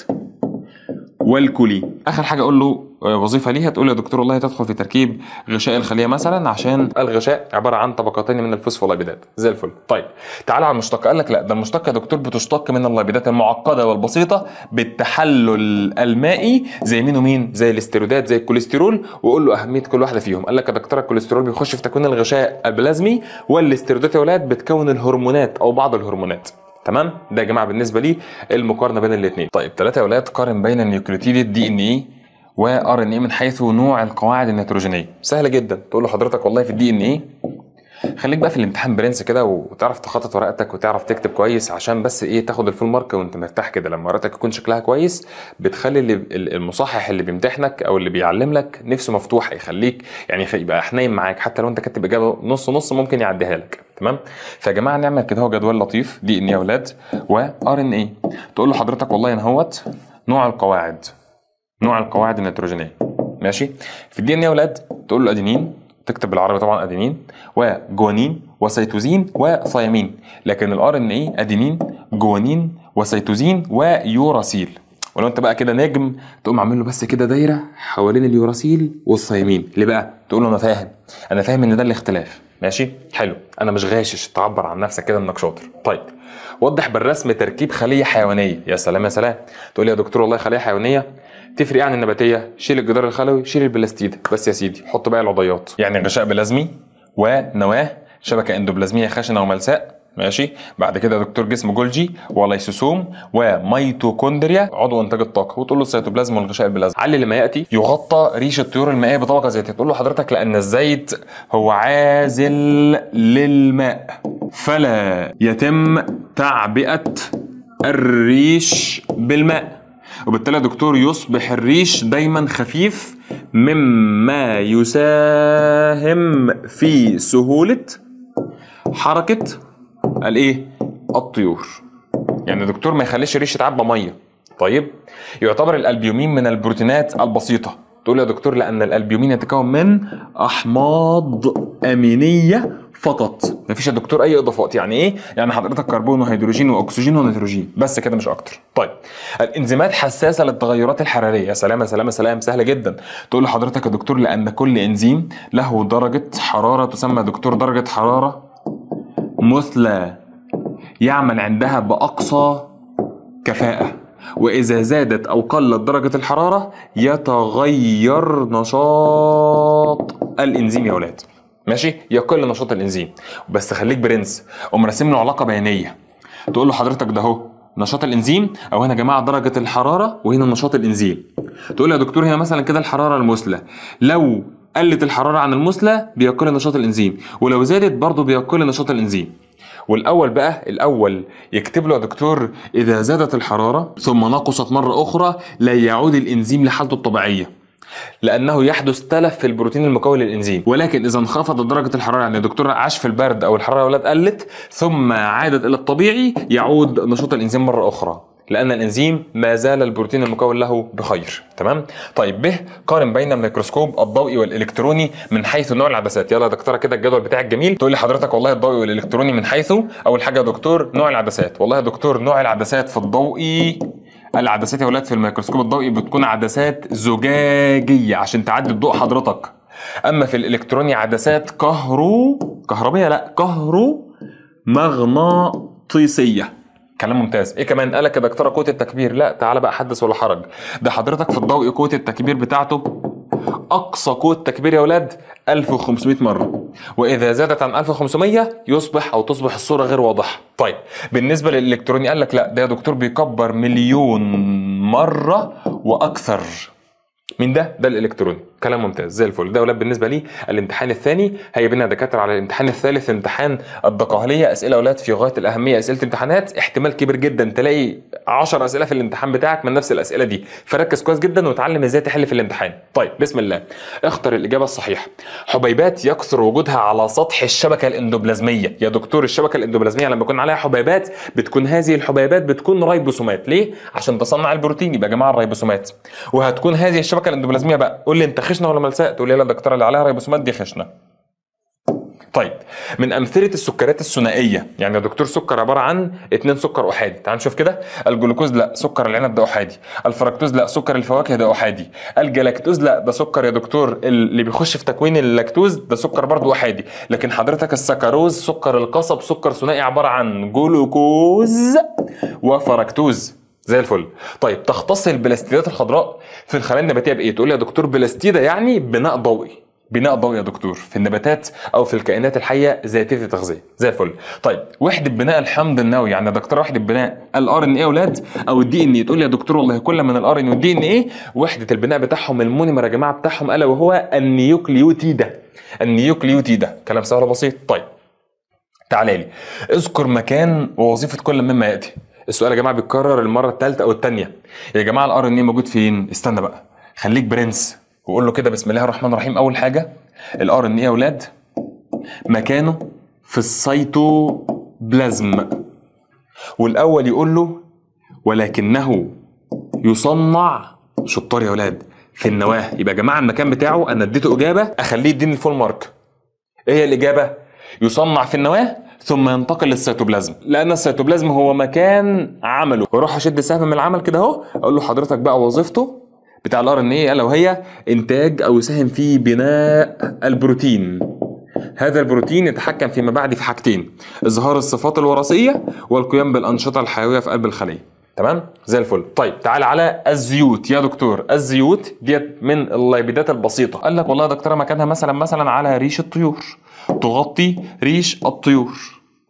والكولين اخر حاجه اقول له وظيفه ليها تقول له يا دكتور والله تدخل في تركيب غشاء الخليه مثلا عشان الغشاء عباره عن طبقتين من الفوسفوليبيدات زي الفل طيب تعال على المشتق قال لك لا ده المشتق يا دكتور بتشتق من الليبيدات المعقده والبسيطه بالتحلل المائي زي مين ومين زي الاستيرودات زي الكوليسترول وقول له اهميه كل واحده فيهم قال لك يا دكتور الكوليسترول بيخش في تكوين الغشاء البلازمي والاستيرودات يا ولاد بتكون الهرمونات او بعض الهرمونات تمام ده يا جماعه بالنسبه لي المقارنه بين الاثنين طيب ثلاثه يا ولاد قارن بين النيوكليوتيد الدي ان اي وار ان اي من حيث نوع القواعد النيتروجينيه سهله جدا تقول له حضرتك والله في الدي ان اي خليك بقى في الامتحان برنس كده وتعرف تخطط ورقتك وتعرف تكتب كويس عشان بس ايه تاخد الفول مارك وانت مرتاح كده لما ورقتك يكون شكلها كويس بتخلي اللي المصحح اللي بيمتحنك او اللي بيعلم لك نفسه مفتوح يخليك يعني يبقى حنين معاك حتى لو انت كاتب اجابه نص نص ممكن يعديها لك تمام فيا جماعه نعمل كده هو جدول لطيف دي ان يا اولاد وار ان اي تقول له حضرتك والله انا هوت نوع القواعد نوع القواعد النيتروجينيه ماشي في الدي ان يا اولاد تقول له ادينين تكتب بالعربي طبعا ادينين وجوانين وسيتوزين وثيامين لكن الار ان اي ادينين جوانين وسيتوزين ويوراسيل ولو انت بقى كده نجم تقوم عامل له بس كده دايره حوالين اليوراسيل والثيامين ليه بقى تقول له انا فاهم انا فاهم ان ده الاختلاف ماشي حلو انا مش غاشش تعبر عن نفسك كده انك شاطر طيب وضح بالرسم تركيب خليه حيوانيه يا سلام يا سلام تقول لي يا دكتور والله خليه حيوانيه تفرق عن النباتيه شيل الجدار الخلوي شيل البلاستيد بس يا سيدي حط بقى العضيات يعني غشاء بلازمي ونواه شبكه اندوبلازميه خشنه وملساء ماشي بعد كده دكتور جسم جولجي وليسوسوم وميتوكوندريا عضو انتاج الطاقه وتقول له السيتوبلازم والغشاء البلازما علل لما ياتي يغطى ريش الطيور المائيه بطبقه زيتيه تقول له حضرتك لان الزيت هو عازل للماء فلا يتم تعبئه الريش بالماء وبالتالي يا دكتور يصبح الريش دايما خفيف مما يساهم في سهوله حركه الايه الطيور يعني الدكتور ما يخليش الريش يتعبى ميه طيب يعتبر الالبيومين من البروتينات البسيطه تقول يا دكتور لان الالبيومين يتكون من احماض امينيه فقط مفيش يا دكتور اي اضافات يعني ايه يعني حضرتك كربون وهيدروجين واكسجين ونيتروجين بس كده مش اكتر طيب الانزيمات حساسه للتغيرات الحراريه يا سلام يا سلام يا سلام سهله جدا تقول لحضرتك يا دكتور لان كل انزيم له درجه حراره تسمى دكتور درجه حراره مثلى يعمل عندها باقصى كفاءه واذا زادت او قلت درجه الحراره يتغير نشاط الانزيم يا ولاد ماشي يقل نشاط الانزيم بس خليك برنس قوم راسم له علاقه بيانيه تقول له حضرتك ده اهو نشاط الانزيم او هنا يا جماعه درجه الحراره وهنا نشاط الانزيم تقول يا دكتور هنا مثلا كده الحراره المثلى لو قلت الحراره عن المثلى بيقل نشاط الانزيم ولو زادت برضه بيقل نشاط الانزيم والاول بقى الاول يكتب له يا دكتور اذا زادت الحراره ثم نقصت مره اخرى لا يعود الانزيم لحالته الطبيعيه لانه يحدث تلف في البروتين المكون للانزيم ولكن اذا انخفضت درجه الحراره يعني الدكتور عاش في البرد او الحراره يا ولاد قلت ثم عادت الى الطبيعي يعود نشاط الانزيم مره اخرى لان الانزيم ما زال البروتين المكون له بخير تمام طيب ب قارن بين الميكروسكوب الضوئي والالكتروني من حيث نوع العدسات يلا يا دكتوره كده الجدول بتاعك جميل تقول لي حضرتك والله الضوئي والالكتروني من حيث اول حاجه يا دكتور نوع العدسات والله يا دكتور نوع العدسات في الضوئي العدسات يا ولاد في الميكروسكوب الضوئي بتكون عدسات زجاجيه عشان تعدي الضوء حضرتك اما في الالكتروني عدسات كهرو كهربيه لا كهرو مغناطيسيه كلام ممتاز ايه كمان قالك يا دكتوره قوه التكبير لا تعالى بقى حدث ولا حرج ده حضرتك في الضوء قوه التكبير بتاعته اقصى قوه تكبير يا ولاد 1500 مره واذا زادت عن 1500 يصبح او تصبح الصوره غير واضحه طيب بالنسبه للالكتروني قال لك لا ده يا دكتور بيكبر مليون مره واكثر مين ده؟ ده الالكتروني كلام ممتاز زي الفل ده ولاد بالنسبه لي الامتحان الثاني هيبنى دكاتره على الامتحان الثالث امتحان الدقهليه اسئله اولاد في غايه الاهميه اسئله امتحانات احتمال كبير جدا تلاقي 10 اسئله في الامتحان بتاعك من نفس الاسئله دي فركز كويس جدا وتعلم ازاي تحل في الامتحان طيب بسم الله اختر الاجابه الصحيحه حبيبات يكثر وجودها على سطح الشبكه الاندوبلازميه يا دكتور الشبكه الاندوبلازميه لما يكون عليها حبيبات بتكون هذه الحبيبات بتكون ريبوسومات ليه عشان تصنع البروتين يبقى يا جماعه الريبوسومات وهتكون هذه الشبكه الاندوبلازميه بقى قول لي انت خشنه ولا ملساء تقول لي لا الدكتوره اللي عليها ريبوسومات دي خشنه طيب من امثله السكريات الثنائيه يعني يا دكتور سكر عباره عن اتنين سكر احادي تعال نشوف كده الجلوكوز لا سكر العنب ده احادي الفركتوز لا سكر الفواكه ده احادي الجلاكتوز لا ده سكر يا دكتور اللي بيخش في تكوين اللاكتوز ده سكر برضه احادي لكن حضرتك السكروز سكر القصب سكر ثنائي عباره عن جلوكوز وفركتوز زي الفل طيب تختص البلاستيدات الخضراء في الخلايا النباتيه بايه تقول لي يا دكتور بلاستيده يعني بناء ضوئي بناء ضوئي يا دكتور في النباتات او في الكائنات الحيه ذاتيه التغذيه زي الفل طيب وحده بناء الحمض النووي يعني يا دكتور وحده بناء الار ان ايه يا اولاد او الدي ان ايه تقول لي يا دكتور والله كل من الار ان والدي ان ايه وحده البناء بتاعهم المونيمر يا جماعه بتاعهم الا وهو النيوكليوتيدا النيوكليوتيدا كلام سهل وبسيط طيب تعالى لي اذكر مكان ووظيفه كل مما ياتي السؤال يا جماعه بيتكرر المره الثالثه او الثانيه يا جماعه الار ان ايه موجود فين استنى بقى خليك برنس وقول له كده بسم الله الرحمن الرحيم اول حاجه الار ان ايه يا اولاد مكانه في السيتوبلازم والاول يقول له ولكنه يصنع شطار يا اولاد في النواه يبقى يا جماعه المكان بتاعه انا اديته اجابه اخليه يديني الفول مارك ايه هي الاجابه يصنع في النواه ثم ينتقل للسيتوبلازم لان السيتوبلازم هو مكان عمله واروح اشد سهم من العمل كده اهو اقول له حضرتك بقى وظيفته بتاع الار ان ايه الا وهي انتاج او يساهم في بناء البروتين هذا البروتين يتحكم فيما بعد في حاجتين اظهار الصفات الوراثيه والقيام بالانشطه الحيويه في قلب الخليه تمام زي الفل طيب تعال على الزيوت يا دكتور الزيوت ديت من الليبيدات البسيطه قال لك والله يا دكتوره مكانها مثلا مثلا على ريش الطيور تغطي ريش الطيور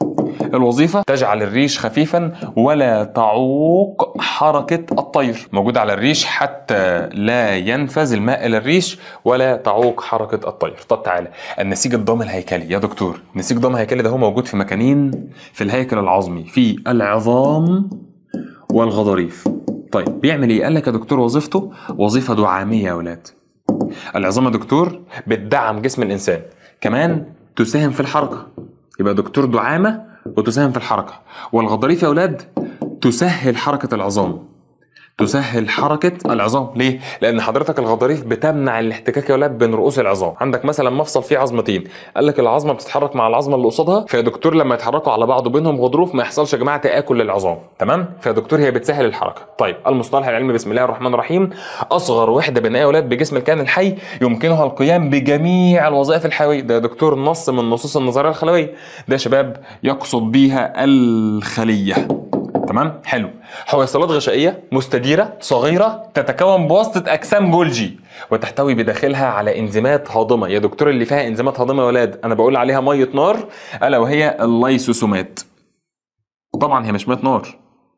الوظيفة تجعل الريش خفيفا ولا تعوق حركة الطير موجود على الريش حتى لا ينفذ الماء إلى الريش ولا تعوق حركة الطير طب تعالى النسيج الضم الهيكلي يا دكتور النسيج الضم الهيكلي ده هو موجود في مكانين في الهيكل العظمي في العظام والغضاريف طيب بيعمل ايه قال لك يا دكتور وظيفته وظيفة دعامية يا ولاد العظام يا دكتور بتدعم جسم الانسان كمان تساهم في الحركة يبقى دكتور دعامة وتساهم في الحركة والغضاريف يا أولاد تسهل حركة العظام تسهل حركة العظام ليه؟ لأن حضرتك الغضاريف بتمنع الاحتكاك يا ولاد بين رؤوس العظام عندك مثلا مفصل فيه عظمتين قال لك العظمة بتتحرك مع العظمة اللي قصادها فيا دكتور لما يتحركوا على بعض وبينهم غضروف ما يحصلش يا جماعة تآكل للعظام تمام؟ فيا دكتور هي بتسهل الحركة طيب المصطلح العلمي بسم الله الرحمن الرحيم أصغر وحدة بنائية يا ولاد بجسم الكائن الحي يمكنها القيام بجميع الوظائف الحيوية ده يا دكتور نص من نصوص النظرية الخلوية ده يا شباب يقصد بيها الخلية تمام حلو حويصلات غشائيه مستديره صغيره تتكون بواسطه اجسام جولجي وتحتوي بداخلها على انزيمات هاضمه يا دكتور اللي فيها انزيمات هاضمه يا ولاد انا بقول عليها ميه نار الا وهي اللايسوسومات طبعا هي مش ميه نار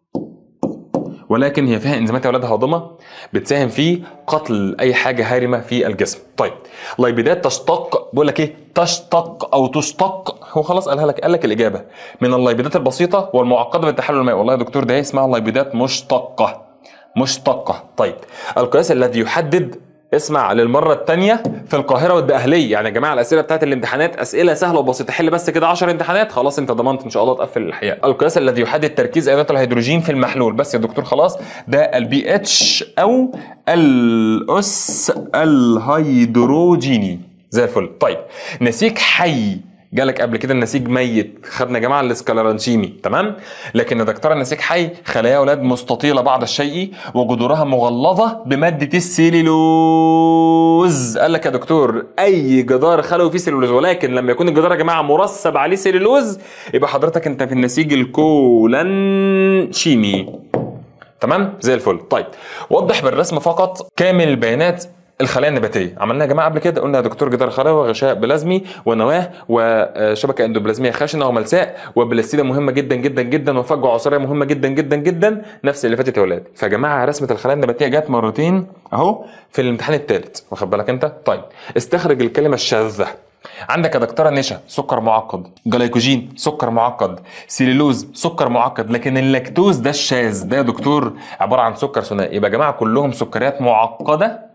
ولكن هي فيها انزيمات يا ولاد هاضمه بتساهم في قتل اي حاجه هارمه في الجسم طيب لايبيدات تشتق بقول لك ايه تشتق او تشتق هو خلاص قالها لك قال لك الاجابه من اللايبيدات البسيطه والمعقده بالتحلل المائي والله يا دكتور ده اسمها لايبيدات مشتقه مشتقه طيب القياس الذي يحدد اسمع للمره الثانيه في القاهره والدقهليه يعني يا جماعه الاسئله بتاعت الامتحانات اسئله سهله وبسيطه حل بس كده 10 امتحانات خلاص انت ضمنت ان شاء الله تقفل الاحياء القياس الذي يحدد تركيز ايونات الهيدروجين في المحلول بس يا دكتور خلاص ده البي اتش او الاس الهيدروجيني زي الفل طيب نسيج حي جالك قبل كده النسيج ميت خدنا يا جماعه الاسكلرانشيمي تمام لكن يا دكتور النسيج حي خلايا اولاد مستطيله بعض الشيء وجذورها مغلظه بماده السيلولوز قال لك يا دكتور اي جدار خلوي فيه سيلولوز ولكن لما يكون الجدار يا جماعه مرسب عليه سيلولوز يبقى حضرتك انت في النسيج الكولانشيمي تمام زي الفل طيب وضح بالرسم فقط كامل البيانات الخلايا النباتيه عملناها يا جماعه قبل كده قلنا يا دكتور جدار خلايا غشاء بلازمي ونواه وشبكه اندوبلازميه خشنه وملساء وبلاستيده مهمه جدا جدا جدا وفجوه عصاريه مهمه جدا جدا جدا نفس اللي فاتت يا ولاد فيا جماعه رسمه الخلايا النباتيه جت مرتين اهو في الامتحان الثالث واخد بالك انت طيب استخرج الكلمه الشاذه عندك يا دكتوره نشا سكر معقد جلايكوجين سكر معقد سيلولوز سكر معقد لكن اللاكتوز ده الشاذ ده يا دكتور عباره عن سكر ثنائي يبقى يا جماعه كلهم سكريات معقده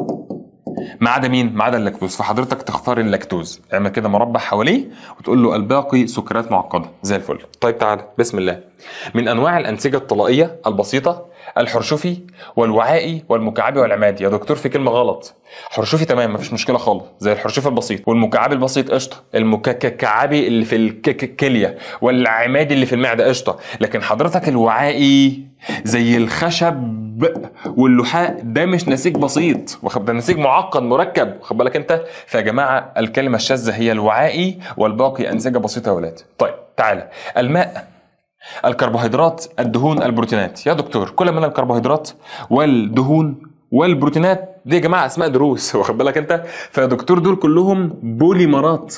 ما عدا مين؟ ما عدا اللاكتوز فحضرتك تختار اللاكتوز اعمل كده مربع حواليه وتقول له الباقي سكريات معقده زي الفل طيب تعالى بسم الله من انواع الانسجه الطلائيه البسيطه الحرشفي والوعائي والمكعبي والعمادي يا دكتور في كلمه غلط حرشفي تمام مفيش مشكله خالص زي الحرشفي البسيط والمكعبي البسيط قشطه المكعبي اللي في الكليه والعمادي اللي في المعده قشطه لكن حضرتك الوعائي زي الخشب واللحاء ده مش نسيج بسيط واخد ده نسيج معقد مركب واخد بالك انت فيا جماعه الكلمه الشاذه هي الوعائي والباقي انسجه بسيطه يا ولاد طيب تعالى الماء الكربوهيدرات الدهون البروتينات يا دكتور كل من الكربوهيدرات والدهون والبروتينات دي يا جماعه اسماء دروس واخد بالك انت فيا دكتور دول كلهم بوليمرات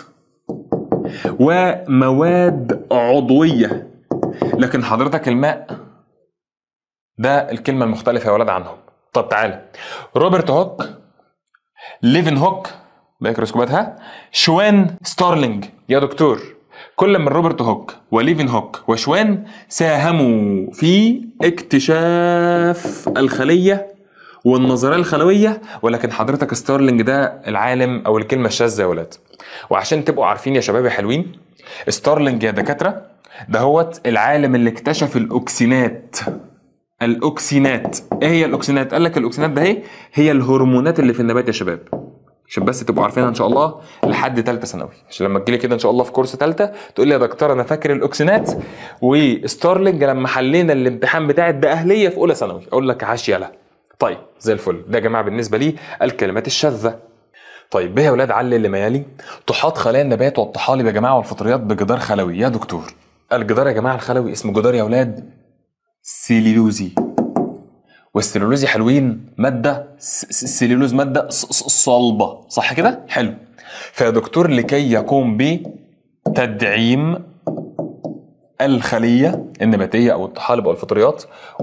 ومواد عضويه لكن حضرتك الماء ده الكلمه المختلفه يا ولاد عنهم طب تعالى روبرت هوك ليفن هوك ميكروسكوبات ها شوان ستارلينج يا دكتور كل من روبرت هوك وليفن هوك وشوان ساهموا في اكتشاف الخليه والنظريه الخلويه ولكن حضرتك ستارلينج ده العالم او الكلمه الشاذه يا ولاد وعشان تبقوا عارفين يا شباب يا حلوين ستارلينج يا دكاتره ده هوت العالم اللي اكتشف الاوكسينات الاوكسينات ايه هي الاوكسينات قال لك الاوكسينات ده ايه هي الهرمونات اللي في النبات يا شباب عشان بس تبقوا عارفينها ان شاء الله لحد ثالثه ثانوي عشان لما تجيلي كده ان شاء الله في كورس ثالثه تقول لي يا دكتور انا فاكر الاوكسينات وستارلينج لما حلينا الامتحان بتاع الدقهليه في اولى ثانوي اقول لك عاش يلا طيب زي الفل ده يا جماعه بالنسبه لي الكلمات الشاذه طيب بيه يا ولاد علل اللي ما يلي تحاط خلايا النبات والطحالب يا جماعه والفطريات بجدار خلوي يا دكتور الجدار يا جماعه الخلوي اسمه جدار يا ولاد سيليلوزي والسيلولوزي حلوين ماده السيلولوز ماده صلبه صح كده حلو فيا دكتور لكي يقوم بتدعيم الخليه النباتيه او الطحالب او الفطريات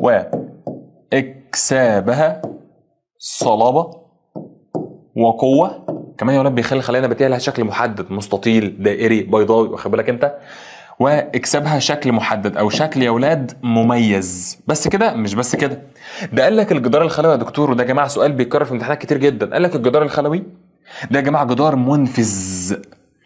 واكسابها صلابه وقوه كمان يا ولاد بيخلي الخلايا النباتيه لها شكل محدد مستطيل دائري بيضاوي واخد بالك انت واكسبها شكل محدد او شكل يا ولاد مميز بس كده مش بس كده ده قال لك الجدار الخلوي يا دكتور وده يا جماعه سؤال بيتكرر في امتحانات كتير جدا قال لك الجدار الخلوي ده يا جماعه جدار منفذ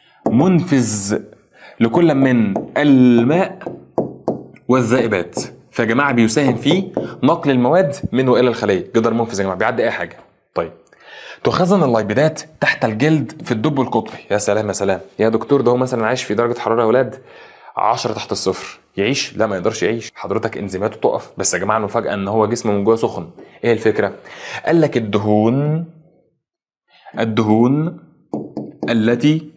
منفذ لكل من الماء والذائبات فيا جماعه بيساهم في نقل المواد من والى الخليه جدار منفذ يا جماعه بيعدي اي حاجه طيب تخزن اللايبيدات تحت الجلد في الدب القطبي يا سلام يا سلام يا دكتور ده هو مثلا عايش في درجه حراره يا اولاد 10 تحت الصفر يعيش لا ما يقدرش يعيش حضرتك انزيماته تقف بس يا جماعه المفاجاه ان هو جسمه من جوه سخن ايه الفكره قال لك الدهون الدهون التي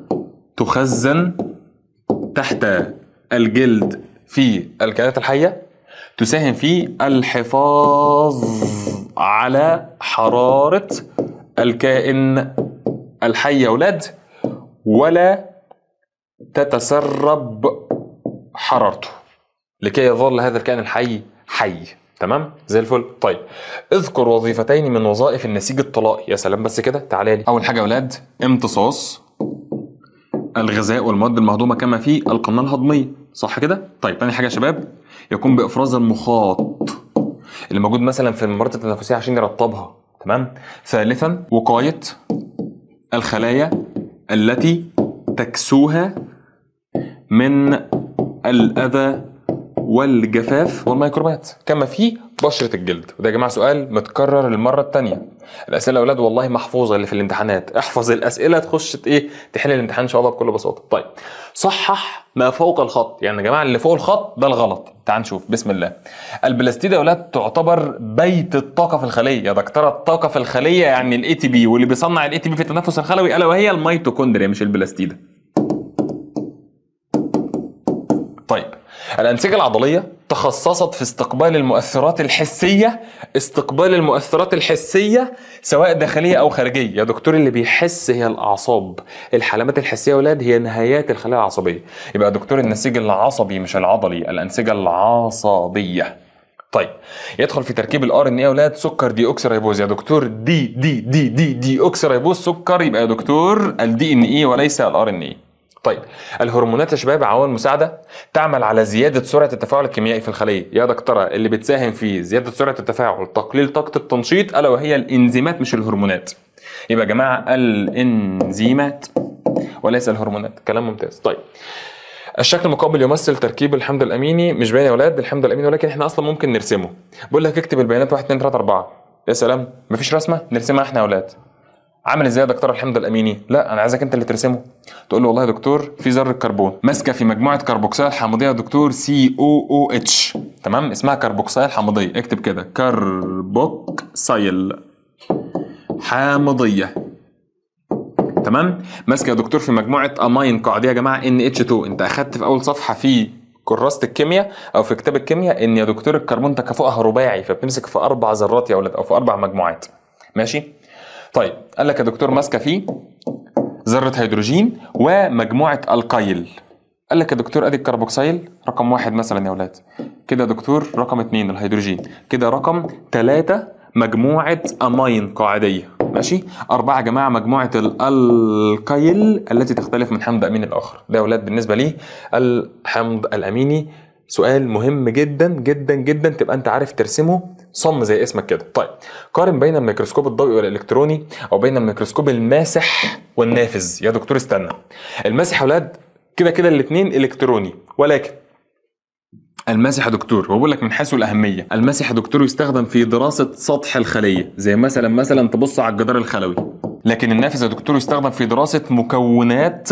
تخزن تحت الجلد في الكائنات الحيه تساهم في الحفاظ على حراره الكائن الحي يا اولاد ولا تتسرب حرارته لكي يظل هذا الكائن الحي حي تمام زي الفل طيب اذكر وظيفتين من وظائف النسيج الطلائي يا سلام بس كده تعالى لي اول حاجه يا اولاد امتصاص الغذاء والمواد المهضومه كما في القناه الهضميه صح كده طيب تاني حاجه يا شباب يقوم بافراز المخاط اللي موجود مثلا في الممرات التنفسيه عشان يرطبها تمام ثالثا وقايه الخلايا التي تكسوها من الاذى والجفاف والميكروبات كما في بشره الجلد وده يا جماعه سؤال متكرر للمره الثانيه الاسئله يا اولاد والله محفوظه اللي في الامتحانات احفظ الاسئله تخش ايه تحل الامتحان ان شاء الله بكل بساطه طيب صحح ما فوق الخط يعني يا جماعه اللي فوق الخط ده الغلط تعال نشوف بسم الله البلاستيد يا اولاد تعتبر بيت الطاقه في الخليه يا دكتوره الطاقه في الخليه يعني الاي تي بي واللي بيصنع الاي تي بي في التنفس الخلوي الا وهي الميتوكوندريا مش البلاستيده طيب الأنسجة العضلية تخصصت في استقبال المؤثرات الحسية استقبال المؤثرات الحسية سواء داخلية أو خارجية يا دكتور اللي بيحس هي الأعصاب الحلمات الحسية يا ولاد هي نهايات الخلايا العصبية يبقى يا دكتور النسيج العصبي مش العضلي الأنسجة العصبية طيب يدخل في تركيب الار ان اي يا اولاد سكر دي اوكسي ريبوز يا دكتور دي دي دي دي دي اوكسي ريبوز سكر يبقى يا دكتور الدي ان اي وليس الار ان اي طيب الهرمونات يا شباب عوامل مساعده تعمل على زياده سرعه التفاعل الكيميائي في الخليه يا دكتوره اللي بتساهم في زياده سرعه التفاعل تقليل طاقه التنشيط الا وهي الانزيمات مش الهرمونات يبقى يا جماعه الانزيمات وليس الهرمونات كلام ممتاز طيب الشكل المقابل يمثل تركيب الحمض الاميني مش باين يا اولاد الحمض الاميني ولكن احنا اصلا ممكن نرسمه بقول لك اكتب البيانات 1 2 3 4 يا سلام مفيش رسمه نرسمها احنا يا اولاد عامل ازاي يا دكتور الحمض الاميني لا انا عايزك انت اللي ترسمه تقول له والله يا دكتور في ذره كربون ماسكه في مجموعه كربوكسيل حامضيه يا دكتور سي او او اتش تمام اسمها كربوكسيل حامضيه اكتب كده كربوكسيل حامضيه تمام ماسكه يا دكتور في مجموعه امين قاعديه يا جماعه ان اتش 2 انت اخدت في اول صفحه في كراسه الكيمياء او في كتاب الكيمياء ان يا دكتور الكربون تكافؤها رباعي فبتمسك في اربع ذرات يا اولاد او في اربع مجموعات ماشي طيب قال لك يا دكتور ماسكه فيه ذره هيدروجين ومجموعه القيل قال لك يا دكتور ادي الكربوكسيل رقم واحد مثلا يا اولاد كده يا دكتور رقم اتنين الهيدروجين كده رقم ثلاثة مجموعة أمين قاعدية ماشي أربعة يا جماعة مجموعة القيل التي تختلف من حمض أمين الآخر ده يا أولاد بالنسبة لي الحمض الأميني سؤال مهم جدا جدا جدا تبقى أنت عارف ترسمه صم زي اسمك كده طيب قارن بين الميكروسكوب الضوئي والالكتروني او بين الميكروسكوب الماسح والنافذ يا دكتور استنى الماسح يا اولاد كده كده الاثنين الكتروني ولكن الماسح يا دكتور هو بقول لك من حيث الاهميه الماسح يا دكتور يستخدم في دراسه سطح الخليه زي مثلا مثلا تبص على الجدار الخلوي لكن النافذ يا دكتور يستخدم في دراسه مكونات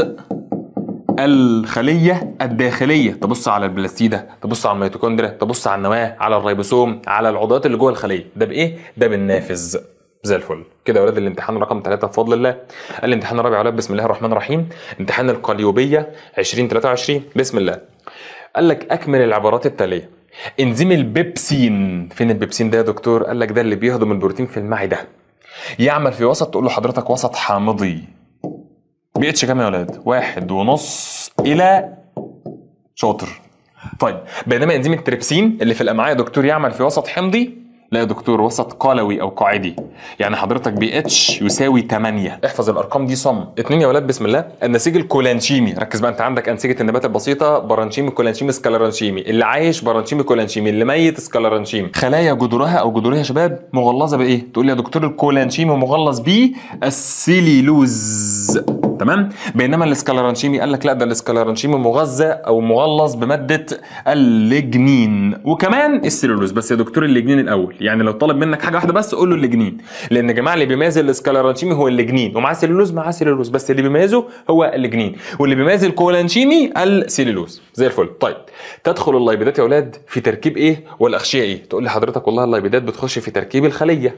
الخلية الداخلية تبص على البلاستيدة تبص على الميتوكوندريا تبص على النواة على الريبوسوم على العضلات اللي جوه الخلية ده بإيه؟ ده بالنافذ زي الفل كده يا ولاد الامتحان رقم 3 بفضل الله الامتحان الرابع يا ولاد بسم الله الرحمن الرحيم امتحان القليوبية 2023 بسم الله قال لك اكمل العبارات التالية انزيم البيبسين فين البيبسين ده يا دكتور قال لك ده اللي بيهضم البروتين في المعدة يعمل في وسط تقول له حضرتك وسط حامضي بي اتش كام يا ولاد؟ واحد ونص إلى شاطر طيب بينما انزيم التريبسين اللي في الامعاء يا دكتور يعمل في وسط حمضي لا يا دكتور وسط قلوي او قاعدي يعني حضرتك بي اتش يساوي 8 احفظ الارقام دي صم اتنين يا ولاد بسم الله النسيج الكولانشيمي ركز بقى انت عندك انسجه النبات البسيطه برانشيمي كولانشيمي سكالرانشيمي اللي عايش برانشيمي كولانشيمي اللي ميت سكالرانشيمي خلايا جذورها او جذورها يا شباب مغلظه بايه تقول لي يا دكتور الكولانشيمي مغلظ بيه السيليلوز تمام بينما الاسكالرانشيمي قال لك لا ده الاسكالرانشيمي مغذى او مغلظ بماده الليجنين وكمان السيلولوز بس يا دكتور الليجنين الاول يعني لو طلب منك حاجه واحده بس قول له الليجنين لان يا جماعه اللي بيميز الاسكالرانشيمي هو الليجنين ومعاه سيلولوز معاه سيلولوز بس اللي بيميزه هو الليجنين واللي بيميز الكولانشيمي السيلولوز زي الفل طيب تدخل اللايبيدات يا اولاد في تركيب ايه والاغشيه ايه تقول لي حضرتك والله اللايبيدات بتخش في تركيب الخليه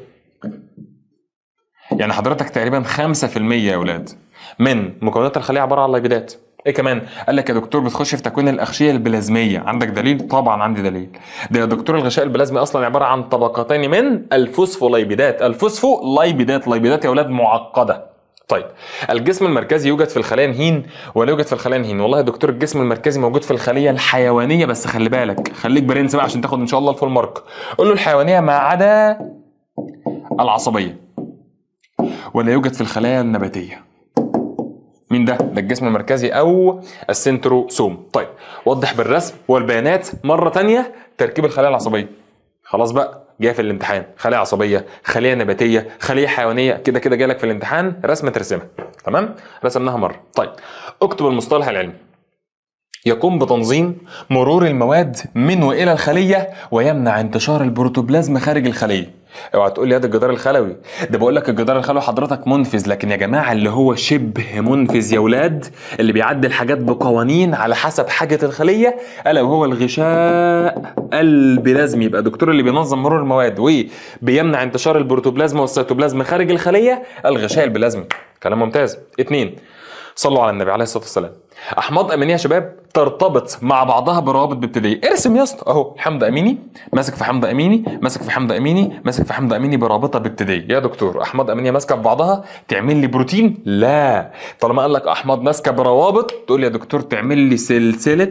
يعني حضرتك تقريبا 5% يا اولاد من مكونات الخليه عباره عن لايبيدات ايه كمان قال لك يا دكتور بتخش في تكوين الاغشيه البلازميه عندك دليل طبعا عندي دليل ده يا دكتور الغشاء البلازمي اصلا عباره عن طبقتين من الفوسفولايبيدات الفوسفولايبيدات لايبيدات يا اولاد معقده طيب الجسم المركزي يوجد في الخلايا نهين ولا يوجد في الخلايا نهين والله يا دكتور الجسم المركزي موجود في الخليه الحيوانيه بس خلي بالك خليك برنس بقى عشان تاخد ان شاء الله الفول مارك قول له الحيوانيه ما عدا العصبيه ولا يوجد في الخلايا النباتيه مين ده؟ ده الجسم المركزي او السنتروسوم. طيب وضح بالرسم والبيانات مره تانية تركيب الخلايا العصبيه. خلاص بقى جايه في الامتحان خليه عصبيه خليه نباتيه خليه حيوانيه كده كده جالك في الامتحان رسمه ترسمها تمام رسمناها مره طيب اكتب المصطلح العلمي يقوم بتنظيم مرور المواد من والى الخليه ويمنع انتشار البروتوبلازم خارج الخليه اوعى تقول لي هذا الجدار الخلوي ده بقول لك الجدار الخلوي حضرتك منفذ لكن يا جماعه اللي هو شبه منفذ يا ولاد اللي بيعدل حاجات بقوانين على حسب حاجه الخليه الا وهو الغشاء البلازمي يبقى الدكتور اللي بينظم مرور المواد وبيمنع انتشار البروتوبلازم والسيتوبلازم خارج الخليه الغشاء البلازمي كلام ممتاز اتنين صلوا على النبي عليه الصلاه والسلام احماض امينيه يا شباب ترتبط مع بعضها بروابط بابتدائيه ارسم يا اسطى اهو حمض اميني ماسك في حمض اميني ماسك في حمض اميني ماسك في حمض اميني برابطه بابتدائيه يا دكتور احماض امينيه ماسكه في بعضها تعمل لي بروتين لا طالما قال لك احماض ماسكه بروابط تقول لي يا دكتور تعمل لي سلسله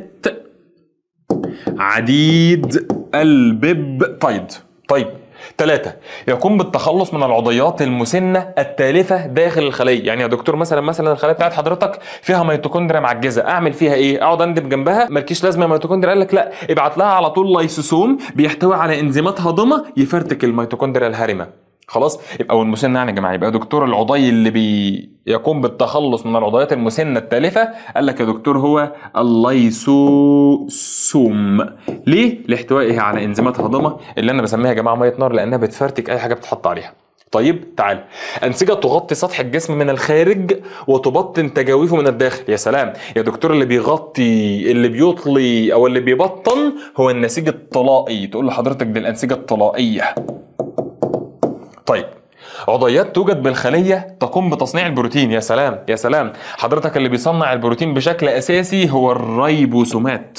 عديد البيبتايد طيب ثلاثة يقوم بالتخلص من العضيات المسنة التالفة داخل الخلية يعني يا دكتور مثلا مثلا الخلية بتاعت حضرتك فيها ميتوكوندريا معجزة اعمل فيها ايه اقعد اندب جنبها مالكيش لازمة ميتوكوندريا قال لك لا ابعت لها على طول لايسوسوم بيحتوي على انزيمات هاضمة يفرتك الميتوكوندريا الهارمة خلاص يبقى والمسن يعني يا جماعه يبقى دكتور العضي اللي بيقوم بالتخلص من العضيات المسنه التالفه قال لك يا دكتور هو اللايسوسوم ليه؟ لاحتوائه على انزيمات هاضمه اللي انا بسميها يا جماعه ميه نار لانها بتفرتك اي حاجه بتحط عليها طيب تعال أنسجة تغطي سطح الجسم من الخارج وتبطن تجاويفه من الداخل يا سلام يا دكتور اللي بيغطي اللي بيطلي أو اللي بيبطن هو النسيج الطلائي تقول لحضرتك دي الأنسجة الطلائية طيب عضيات توجد بالخلية تقوم بتصنيع البروتين يا سلام يا سلام حضرتك اللي بيصنع البروتين بشكل أساسي هو الريبوسومات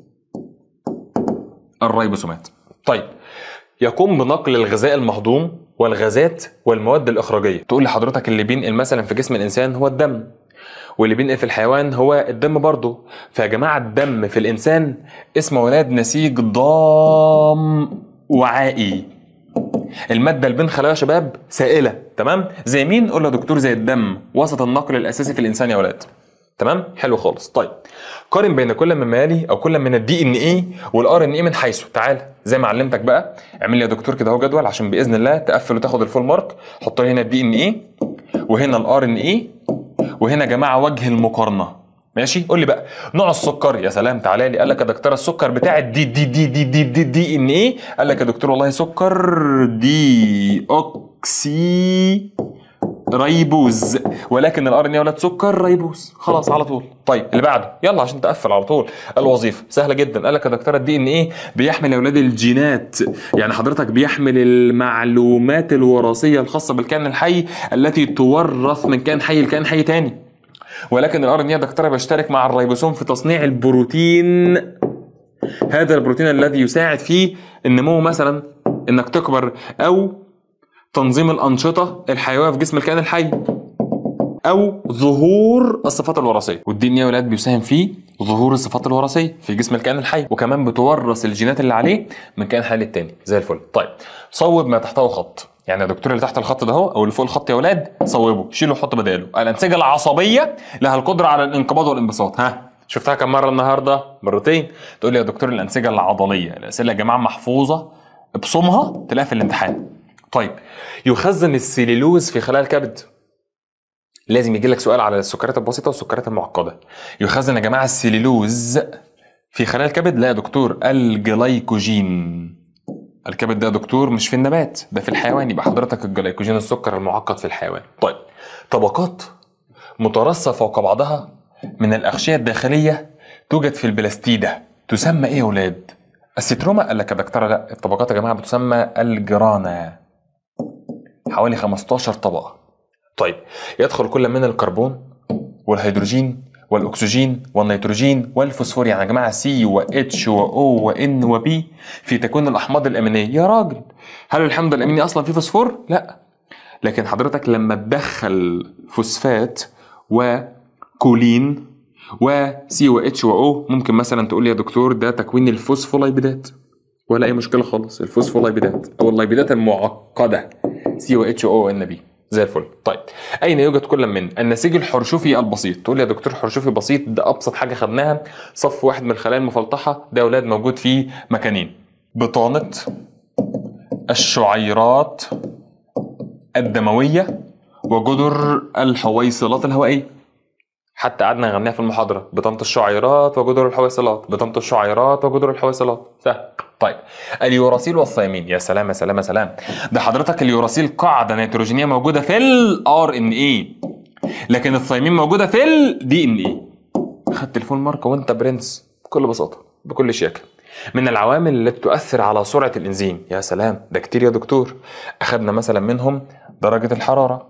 الريبوسومات طيب يقوم بنقل الغذاء المهضوم والغازات والمواد الإخراجية تقول لحضرتك اللي بينقل مثلا في جسم الإنسان هو الدم واللي بينقل في الحيوان هو الدم برضه فيا جماعة الدم في الإنسان اسمه ولاد نسيج ضام وعائي الماده اللي بين خلايا شباب سائله تمام زي مين قول له دكتور زي الدم وسط النقل الاساسي في الانسان يا ولاد تمام حلو خالص طيب قارن بين كل من مالي او كل من الدي ان ايه والار ان ايه من حيث تعال زي ما علمتك بقى اعمل لي يا دكتور كده اهو جدول عشان باذن الله تقفل وتاخد الفول مارك حط لي هنا الدي ان ايه وهنا الار ان ايه وهنا يا جماعه وجه المقارنه ماشي قول لي بقى نوع السكر يا سلام تعالى لي قال لك يا دكتور السكر بتاع الدي دي دي دي دي دي, دي ان ايه قال لك يا دكتور والله سكر دي اوكسي ريبوز ولكن الار ان ايه ولاد سكر ريبوز خلاص على طول طيب اللي بعده يلا عشان تقفل على طول الوظيفه سهله جدا قال لك يا دكتور الدي ان ايه بيحمل يا اولاد الجينات يعني حضرتك بيحمل المعلومات الوراثيه الخاصه بالكائن الحي التي تورث من كائن حي لكائن حي تاني ولكن الار ان اي دكتور بيشترك مع الريبوسوم في تصنيع البروتين هذا البروتين الذي يساعد في النمو مثلا انك تكبر او تنظيم الانشطه الحيويه في جسم الكائن الحي او ظهور الصفات الوراثيه والدي ان ايه يا ولاد بيساهم في ظهور الصفات الوراثيه في جسم الكائن الحي وكمان بتورث الجينات اللي عليه من كائن حي للتاني زي الفل طيب صوب ما تحته خط يعني يا دكتور اللي تحت الخط ده اهو او اللي فوق الخط يا ولاد صوبه شيله وحط بداله الانسجه العصبيه لها القدره على الانقباض والانبساط ها شفتها كم مره النهارده مرتين تقول لي يا دكتور الانسجه العضليه الاسئله يا جماعه محفوظه ابصمها تلاقيها في الامتحان طيب يخزن السليلوز في خلايا الكبد لازم يجي لك سؤال على السكريات البسيطه والسكريات المعقده يخزن يا جماعه السليلوز في خلايا الكبد لا يا دكتور الجلايكوجين الكبد ده يا دكتور مش في النبات ده في الحيوان يبقى حضرتك الجلايكوجين السكر المعقد في الحيوان طيب طبقات مترصه فوق بعضها من الاغشيه الداخليه توجد في البلاستيده تسمى ايه يا ولاد الستروما قال لك يا دكتوره لا الطبقات يا جماعه بتسمى الجرانا حوالي 15 طبقه طيب يدخل كل من الكربون والهيدروجين والاكسجين والنيتروجين والفوسفور يعني يا جماعه سي واتش واو وان وبي في تكوين الاحماض الامينيه يا راجل هل الحمض الاميني اصلا فيه فوسفور لا لكن حضرتك لما تدخل فوسفات وكولين وسي واتش واو ممكن مثلا تقول لي يا دكتور ده تكوين الفوسفولايبيدات ولا اي مشكله خالص الفوسفولايبيدات او اللايبيدات المعقده سي واتش او ان بي زي الفل طيب اين يوجد كل من النسيج الحرشوفي البسيط تقول لي يا دكتور حرشوفي بسيط ده ابسط حاجه خدناها صف واحد من الخلايا المفلطحه ده اولاد موجود فيه مكانين بطانه الشعيرات الدمويه وجدر الحويصلات الهوائيه حتى قعدنا نغنيها في المحاضره بطانه الشعيرات وجدر الحويصلات بطانه الشعيرات وجدر الحويصلات سهل طيب اليوراسيل والثيامين يا سلام يا سلام يا سلام ده حضرتك اليوراسيل قاعده نيتروجينيه موجوده في الار ان اي لكن الثيامين موجوده في الدي ان اي خدت الفول مارك وانت برنس بكل بساطه بكل شياكه من العوامل التي تؤثر على سرعه الانزيم يا سلام ده كتير يا دكتور اخذنا مثلا منهم درجه الحراره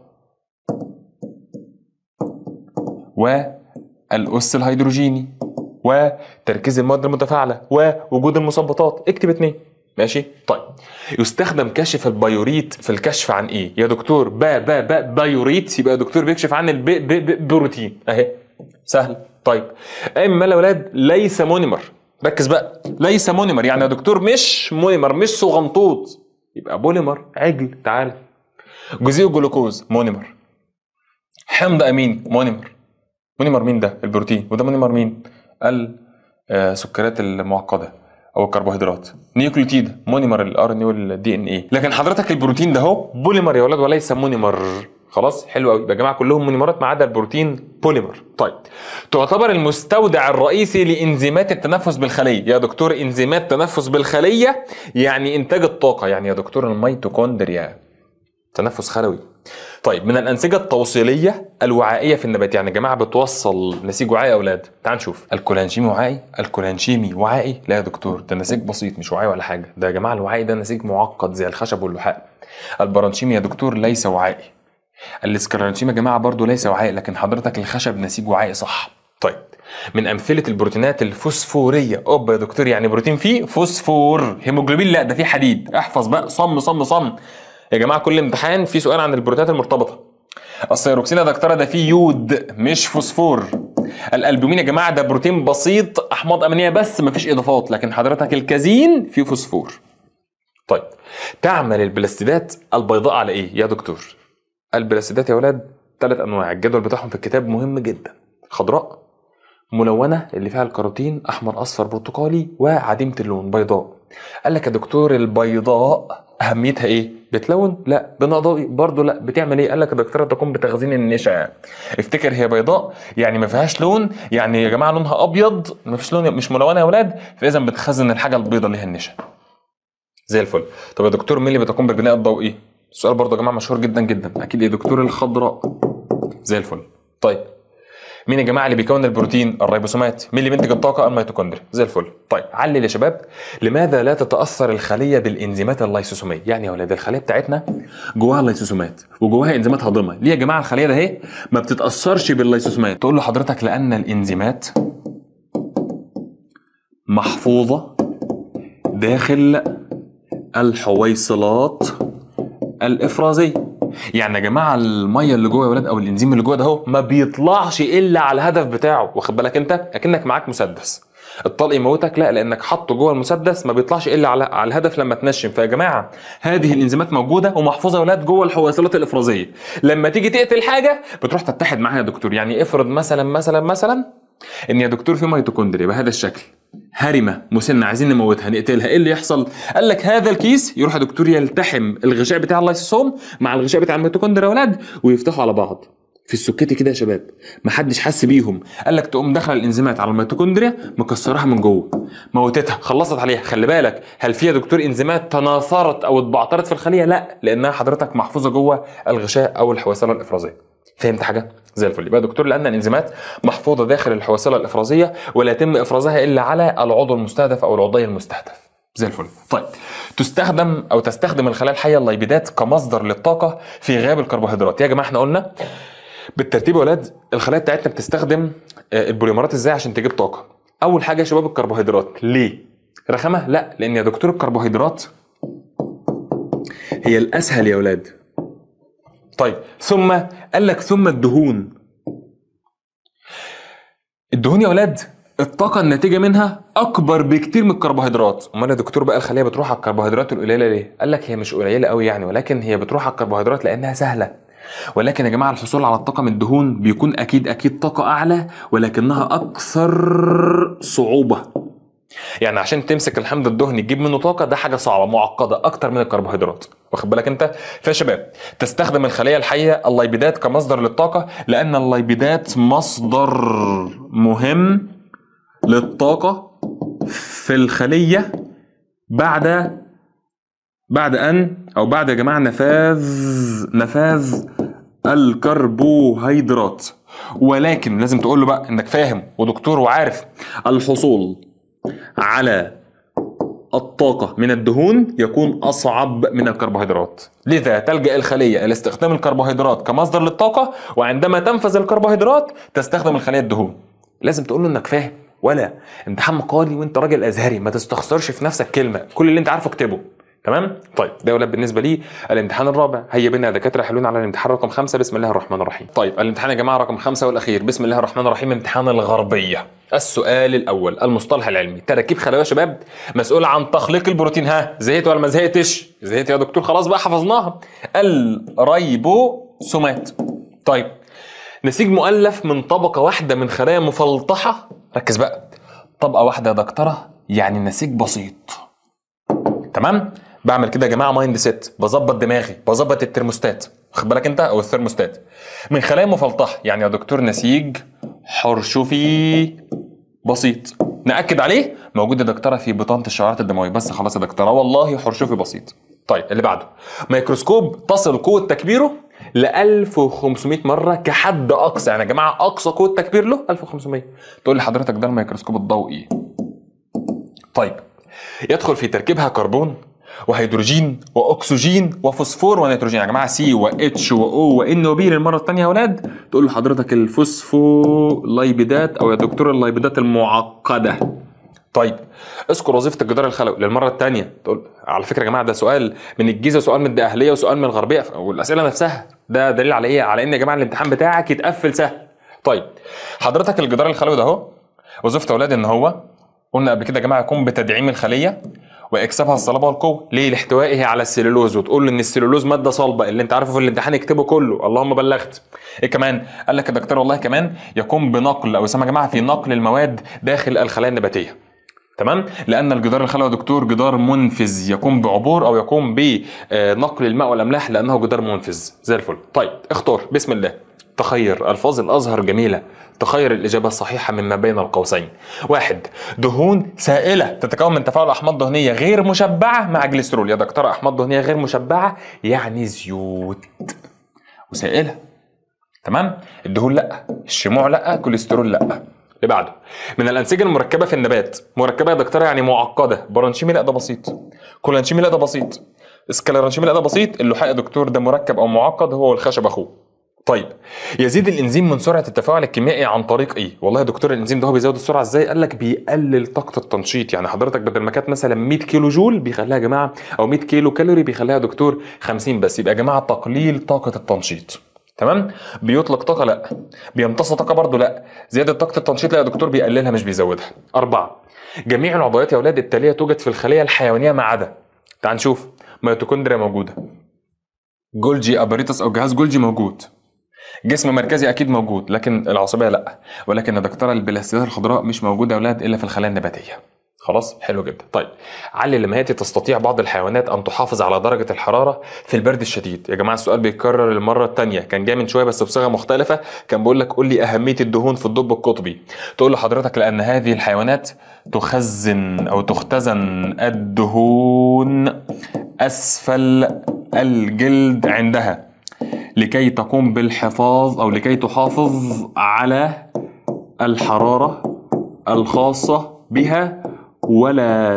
والأس الهيدروجيني وتركيز المواد المتفاعلة ووجود المثبطات اكتب اتنين ماشي طيب يستخدم كشف البيوريت في الكشف عن ايه يا دكتور با با با بايوريت يبقى دكتور بيكشف عن البروتين اهي سهل طيب اما يا ولاد ليس مونيمر ركز بقى ليس مونيمر يعني يا دكتور مش مونيمر مش صغنطوط يبقى بوليمر عجل تعال جزيء جلوكوز مونيمر حمض امين مونيمر مونيمر مين ده البروتين وده مونيمر مين السكريات المعقده او الكربوهيدرات نيوكليوتيد مونيمر الار ان اي والدي ان اي لكن حضرتك البروتين ده هو بوليمر يا ولاد وليس مونيمر خلاص حلو قوي يا جماعه كلهم مونيمرات ما عدا البروتين بوليمر طيب تعتبر المستودع الرئيسي لانزيمات التنفس بالخليه يا دكتور انزيمات تنفس بالخليه يعني انتاج الطاقه يعني يا دكتور الميتوكوندريا تنفس خلوي طيب من الانسجه التوصيليه الوعائيه في النبات يعني يا جماعه بتوصل نسيج وعائي يا اولاد تعال نشوف الكولانشيمي وعائي الكولانشيمي وعائي لا يا دكتور ده نسيج بسيط مش وعائي ولا حاجه ده يا جماعه الوعائي ده نسيج معقد زي الخشب واللحاء البرانشيمي يا دكتور ليس وعائي الاسكرانشيمي يا جماعه برضو ليس وعائي لكن حضرتك الخشب نسيج وعائي صح طيب من امثله البروتينات الفوسفوريه اوبا يا دكتور يعني بروتين فيه فوسفور هيموجلوبين لا ده فيه حديد احفظ بقى صم صم صم يا جماعه كل امتحان في سؤال عن البروتينات المرتبطه السيروكسين يا دكتوره ده فيه يود مش فوسفور الالبومين يا جماعه ده بروتين بسيط احماض امينيه بس مفيش اضافات لكن حضرتك الكازين فيه فوسفور طيب تعمل البلاستيدات البيضاء على ايه يا دكتور البلاستيدات يا ولاد ثلاث انواع الجدول بتاعهم في الكتاب مهم جدا خضراء ملونه اللي فيها الكاروتين احمر اصفر برتقالي وعديمه اللون بيضاء قال لك يا دكتور البيضاء اهميتها ايه بتلون لا بنضوي برضه لا بتعمل ايه قال لك يا دكتوره تقوم بتخزين النشا افتكر هي بيضاء يعني ما فيهاش لون يعني يا جماعه لونها ابيض ما فيش لون مش ملونه يا اولاد فاذا بتخزن الحاجه البيضاء اللي هي النشا زي الفل طب يا دكتور مين اللي بتقوم بالبناء الضوئي السؤال برضه يا جماعه مشهور جدا جدا اكيد يا دكتور الخضراء زي الفل طيب مين يا جماعه اللي بيكون البروتين الريبوسومات مين اللي بينتج الطاقه الميتوكوندريا زي الفل طيب علل يا شباب لماذا لا تتاثر الخليه بالانزيمات اللايسوسوميه يعني يا ولاد الخليه بتاعتنا جواها اللايسوسومات وجواها انزيمات هاضمه ليه يا جماعه الخليه ده اهي ما بتتاثرش باللايسوسومات تقول له حضرتك لان الانزيمات محفوظه داخل الحويصلات الافرازيه يعني يا جماعه الميه اللي جوه يا ولاد او الانزيم اللي جوه ده اهو ما بيطلعش الا على الهدف بتاعه واخد بالك انت اكنك معاك مسدس الطلق يموتك لا لانك حاطه جوه المسدس ما بيطلعش الا على على الهدف لما تنشم فيا جماعه هذه الانزيمات موجوده ومحفوظه يا ولاد جوه الحويصلات الافرازيه لما تيجي تقتل حاجه بتروح تتحد معاها يا دكتور يعني افرض مثلا مثلا مثلا ان يا دكتور في ميتوكوندريا بهذا الشكل هرمه مسنه عايزين نموتها نقتلها ايه اللي يحصل قال لك هذا الكيس يروح يا دكتور يلتحم الغشاء بتاع اللايسوسوم مع الغشاء بتاع الميتوكوندريا يا ولاد ويفتحوا على بعض في السكتي كده يا شباب محدش حس بيهم قال لك تقوم داخله الانزيمات على الميتوكوندريا مكسرها من جوه موتتها خلصت عليها خلي بالك هل فيها دكتور انزيمات تناثرت او اتبعترت في الخليه لا لانها حضرتك محفوظه جوه الغشاء او الحويصله الافرازيه فهمت حاجه زي الفل يبقى يا دكتور لان الانزيمات محفوظه داخل الحويصله الافرازيه ولا يتم افرازها الا على العضو المستهدف او العضي المستهدف زي الفل طيب تستخدم او تستخدم الخلايا الحيه اللايبيدات كمصدر للطاقه في غياب الكربوهيدرات يا جماعه احنا قلنا بالترتيب يا ولاد الخلايا بتاعتنا بتستخدم آه، البوليمرات ازاي عشان تجيب طاقه اول حاجه يا شباب الكربوهيدرات ليه رخامه لا لان يا دكتور الكربوهيدرات هي الاسهل يا ولاد طيب ثم قال لك ثم الدهون الدهون يا ولاد الطاقة الناتجة منها أكبر بكتير من الكربوهيدرات، أمال يا دكتور بقى الخلية بتروح على الكربوهيدرات القليلة ليه؟ قال لك هي مش قليلة قوي يعني ولكن هي بتروح على الكربوهيدرات لأنها سهلة. ولكن يا جماعة الحصول على الطاقة من الدهون بيكون أكيد أكيد طاقة أعلى ولكنها أكثر صعوبة. يعني عشان تمسك الحمض الدهني تجيب منه طاقه ده حاجه صعبه معقده اكتر من الكربوهيدرات واخد بالك انت فيا شباب تستخدم الخليه الحيه اللايبيدات كمصدر للطاقه لان اللايبيدات مصدر مهم للطاقه في الخليه بعد بعد ان او بعد يا جماعه نفاذ نفاذ الكربوهيدرات ولكن لازم تقول له بقى انك فاهم ودكتور وعارف الحصول على الطاقة من الدهون يكون أصعب من الكربوهيدرات لذا تلجأ الخلية إلى استخدام الكربوهيدرات كمصدر للطاقة وعندما تنفذ الكربوهيدرات تستخدم الخلية الدهون لازم تقول له إنك فاهم ولا امتحان مقالي وانت راجل ازهري ما تستخسرش في نفسك كلمه كل اللي انت عارفه اكتبه تمام طيب ده يا ولاد بالنسبه لي الامتحان الرابع هيا بنا يا دكاتره حلوين على الامتحان رقم خمسة بسم الله الرحمن الرحيم طيب الامتحان يا جماعه رقم خمسة والاخير بسم الله الرحمن الرحيم امتحان الغربيه السؤال الاول المصطلح العلمي تركيب خلايا يا شباب مسؤول عن تخليق البروتين ها زهقت ولا ما زهقتش زهقت يا دكتور خلاص بقى حفظناها الريبوسومات طيب نسيج مؤلف من طبقه واحده من خلايا مفلطحه ركز بقى طبقه واحده يا دكتوره يعني نسيج بسيط تمام بعمل كده يا جماعه مايند سيت بظبط دماغي بظبط الترموستات واخد بالك انت او الثرموستات من خلايا مفلطحه يعني يا دكتور نسيج حرشفي بسيط ناكد عليه موجود يا دكتوره في بطانه الشعيرات الدمويه بس خلاص يا دكتوره والله حرشفي بسيط طيب اللي بعده ميكروسكوب تصل قوه تكبيره ل 1500 مره كحد اقصى يعني يا جماعه اقصى قوه تكبير له 1500 تقول لي حضرتك ده الميكروسكوب الضوئي طيب يدخل في تركيبها كربون وهيدروجين واكسجين وفوسفور ونيتروجين يا جماعه سي واتش واو وان وبي للمره الثانيه يا اولاد تقول لحضرتك الفوسفولايبيدات او يا دكتور اللايبيدات المعقده طيب اذكر وظيفه الجدار الخلوي للمره الثانيه تقول على فكره يا جماعه ده سؤال من الجيزه وسؤال من الدقهليه وسؤال من الغربيه والاسئله نفسها ده دليل على ايه على ان يا جماعه الامتحان بتاعك يتقفل سهل طيب حضرتك الجدار الخلوي ده اهو وظيفته يا اولاد ان هو قلنا قبل كده يا جماعه يقوم بتدعيم الخليه واكسابها الصلابه والقوه ليه لاحتوائه على السلولوز وتقول له ان السلولوز ماده صلبه اللي انت عارفه في الامتحان اكتبه كله اللهم بلغت ايه كمان قال لك يا دكتور والله كمان يقوم بنقل او يسمى يا جماعه في نقل المواد داخل الخلايا النباتيه تمام لان الجدار الخلوي يا دكتور جدار منفذ يقوم بعبور او يقوم بنقل الماء والاملاح لانه جدار منفذ زي الفل طيب اختار بسم الله تخير الفاظ الازهر جميله تخير الاجابه الصحيحه مما بين القوسين واحد دهون سائله تتكون من تفاعل احماض دهنيه غير مشبعه مع جليسرول يا دكتوره احماض دهنيه غير مشبعه يعني زيوت وسائله تمام الدهون لا الشموع لا كوليسترول لا اللي بعده من الانسجه المركبه في النبات مركبه يا دكتوره يعني معقده برانشيمي لا ده بسيط كولانشيمي لا ده بسيط سكلرانشيمي لا ده بسيط اللحاء يا دكتور ده مركب او معقد هو والخشب اخوه طيب يزيد الانزيم من سرعه التفاعل الكيميائي عن طريق ايه والله يا دكتور الانزيم ده هو بيزود السرعه ازاي قال لك بيقلل طاقه التنشيط يعني حضرتك بدل ما كانت مثلا 100 كيلو جول بيخليها يا جماعه او 100 كيلو كالوري بيخليها يا دكتور 50 بس يبقى يا جماعه تقليل طاقه التنشيط تمام بيطلق طاقه لا بيمتص طاقه برضه لا زياده طاقه التنشيط لا يا دكتور بيقللها مش بيزودها اربعه جميع العضويات يا اولاد التاليه توجد في الخليه الحيوانيه ما عدا تعال نشوف ميتوكوندريا موجوده جولجي اباريتس او جهاز جولجي موجود جسم مركزي اكيد موجود لكن العصبيه لا ولكن يا دكتوره البلاستيدات الخضراء مش موجوده يا اولاد الا في الخلايا النباتيه خلاص حلو جدا طيب علي لما هي تستطيع بعض الحيوانات ان تحافظ على درجه الحراره في البرد الشديد يا جماعه السؤال بيتكرر المره الثانيه كان جاي من شويه بس بصيغه مختلفه كان بيقول لك قول لي اهميه الدهون في الدب القطبي تقول لحضرتك لان هذه الحيوانات تخزن او تختزن الدهون اسفل الجلد عندها لكي تقوم بالحفاظ او لكي تحافظ على الحراره الخاصه بها ولا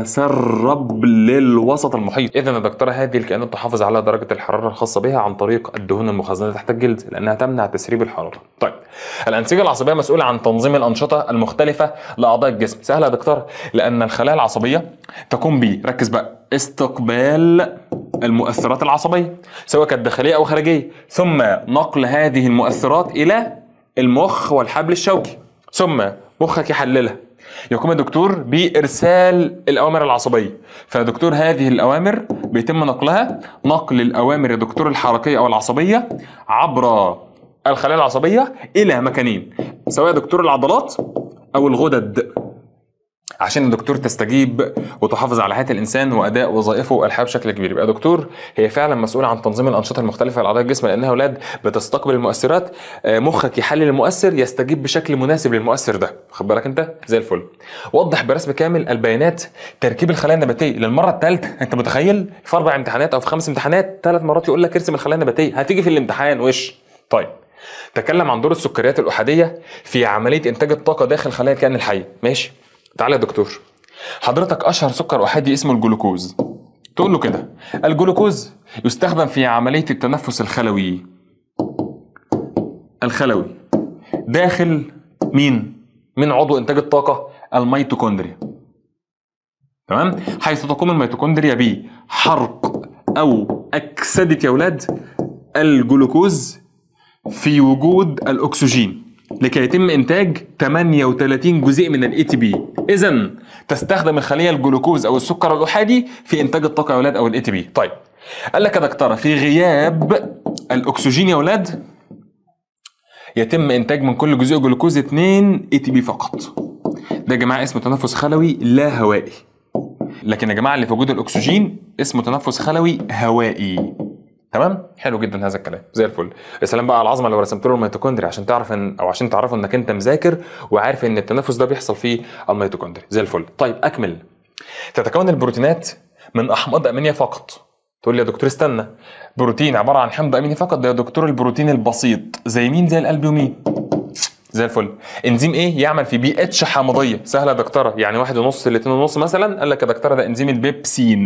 تتسرب للوسط المحيط اذا يا دكتوره هذه الكائنات تحافظ على درجه الحراره الخاصه بها عن طريق الدهون المخزنه تحت الجلد لانها تمنع تسريب الحراره طيب الانسجه العصبيه مسؤوله عن تنظيم الانشطه المختلفه لاعضاء الجسم سهله يا دكتوره لان الخلايا العصبيه تقوم ب ركز بقى استقبال المؤثرات العصبيه سواء كانت داخليه او خارجيه ثم نقل هذه المؤثرات الى المخ والحبل الشوكي ثم مخك يحللها يقوم الدكتور بارسال الاوامر العصبيه فدكتور هذه الاوامر بيتم نقلها نقل الاوامر يا دكتور الحركيه او العصبيه عبر الخلايا العصبيه الى مكانين سواء دكتور العضلات او الغدد عشان الدكتور تستجيب وتحافظ على حياه الانسان واداء وظائفه والحياه بشكل كبير يبقى دكتور هي فعلا مسؤوله عن تنظيم الانشطه المختلفه لاعضاء الجسم لانها اولاد بتستقبل المؤثرات آه، مخك يحلل المؤثر يستجيب بشكل مناسب للمؤثر ده خد بالك انت زي الفل وضح برسم كامل البيانات تركيب الخلايا النباتيه للمره الثالثه انت متخيل في اربع امتحانات او في خمس امتحانات ثلاث مرات يقول لك ارسم الخلايا النباتيه هتيجي في الامتحان وش طيب تكلم عن دور السكريات الاحاديه في عمليه انتاج الطاقه داخل خلايا الكائن الحي ماشي تعالى يا دكتور حضرتك اشهر سكر احادي اسمه الجلوكوز تقول له كده الجلوكوز يستخدم في عمليه التنفس الخلوي الخلوي داخل مين من عضو انتاج الطاقه الميتوكوندريا تمام حيث تقوم الميتوكوندريا بحرق او اكسده يا اولاد الجلوكوز في وجود الاكسجين لكي يتم انتاج 38 جزيء من الاي تي بي اذا تستخدم الخليه الجلوكوز او السكر الاحادي في انتاج الطاقه يا اولاد او الاي تي بي طيب قال لك يا دكتوره في غياب الاكسجين يا اولاد يتم انتاج من كل جزيء جلوكوز 2 اي تي بي فقط ده يا جماعه اسمه تنفس خلوي لا هوائي لكن يا جماعه اللي في وجود الاكسجين اسمه تنفس خلوي هوائي تمام حلو جدا هذا الكلام زي الفل يا سلام بقى على العظمه لو رسمت له الميتوكوندريا عشان تعرف ان او عشان تعرفوا انك انت مذاكر وعارف ان التنفس ده بيحصل في الميتوكوندريا زي الفل طيب اكمل تتكون البروتينات من احماض امينيه فقط تقول لي يا دكتور استنى بروتين عباره عن حمض اميني فقط ده يا دكتور البروتين البسيط زي مين زي القلب ومين زي الفل انزيم ايه يعمل في بي اتش حامضيه سهله يا دكتوره يعني واحد ونص لاتنين ونص مثلا قال لك يا دكتوره ده انزيم البيبسين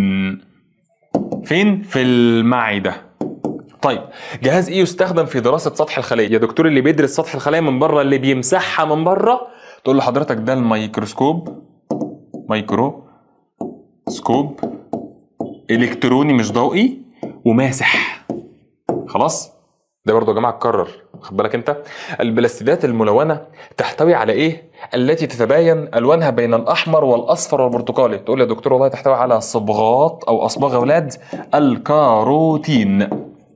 فين في المعده طيب جهاز ايه يستخدم في دراسه سطح الخليه يا دكتور اللي بيدرس سطح الخليه من بره اللي بيمسحها من بره تقول لحضرتك ده الميكروسكوب مايكرو سكوب الكتروني مش ضوئي وماسح خلاص ده برضه يا جماعه اتكرر خد بالك انت البلاستيدات الملونه تحتوي على ايه التي تتباين الوانها بين الاحمر والاصفر والبرتقالي تقول يا دكتور والله تحتوي على صبغات او اصباغ اولاد الكاروتين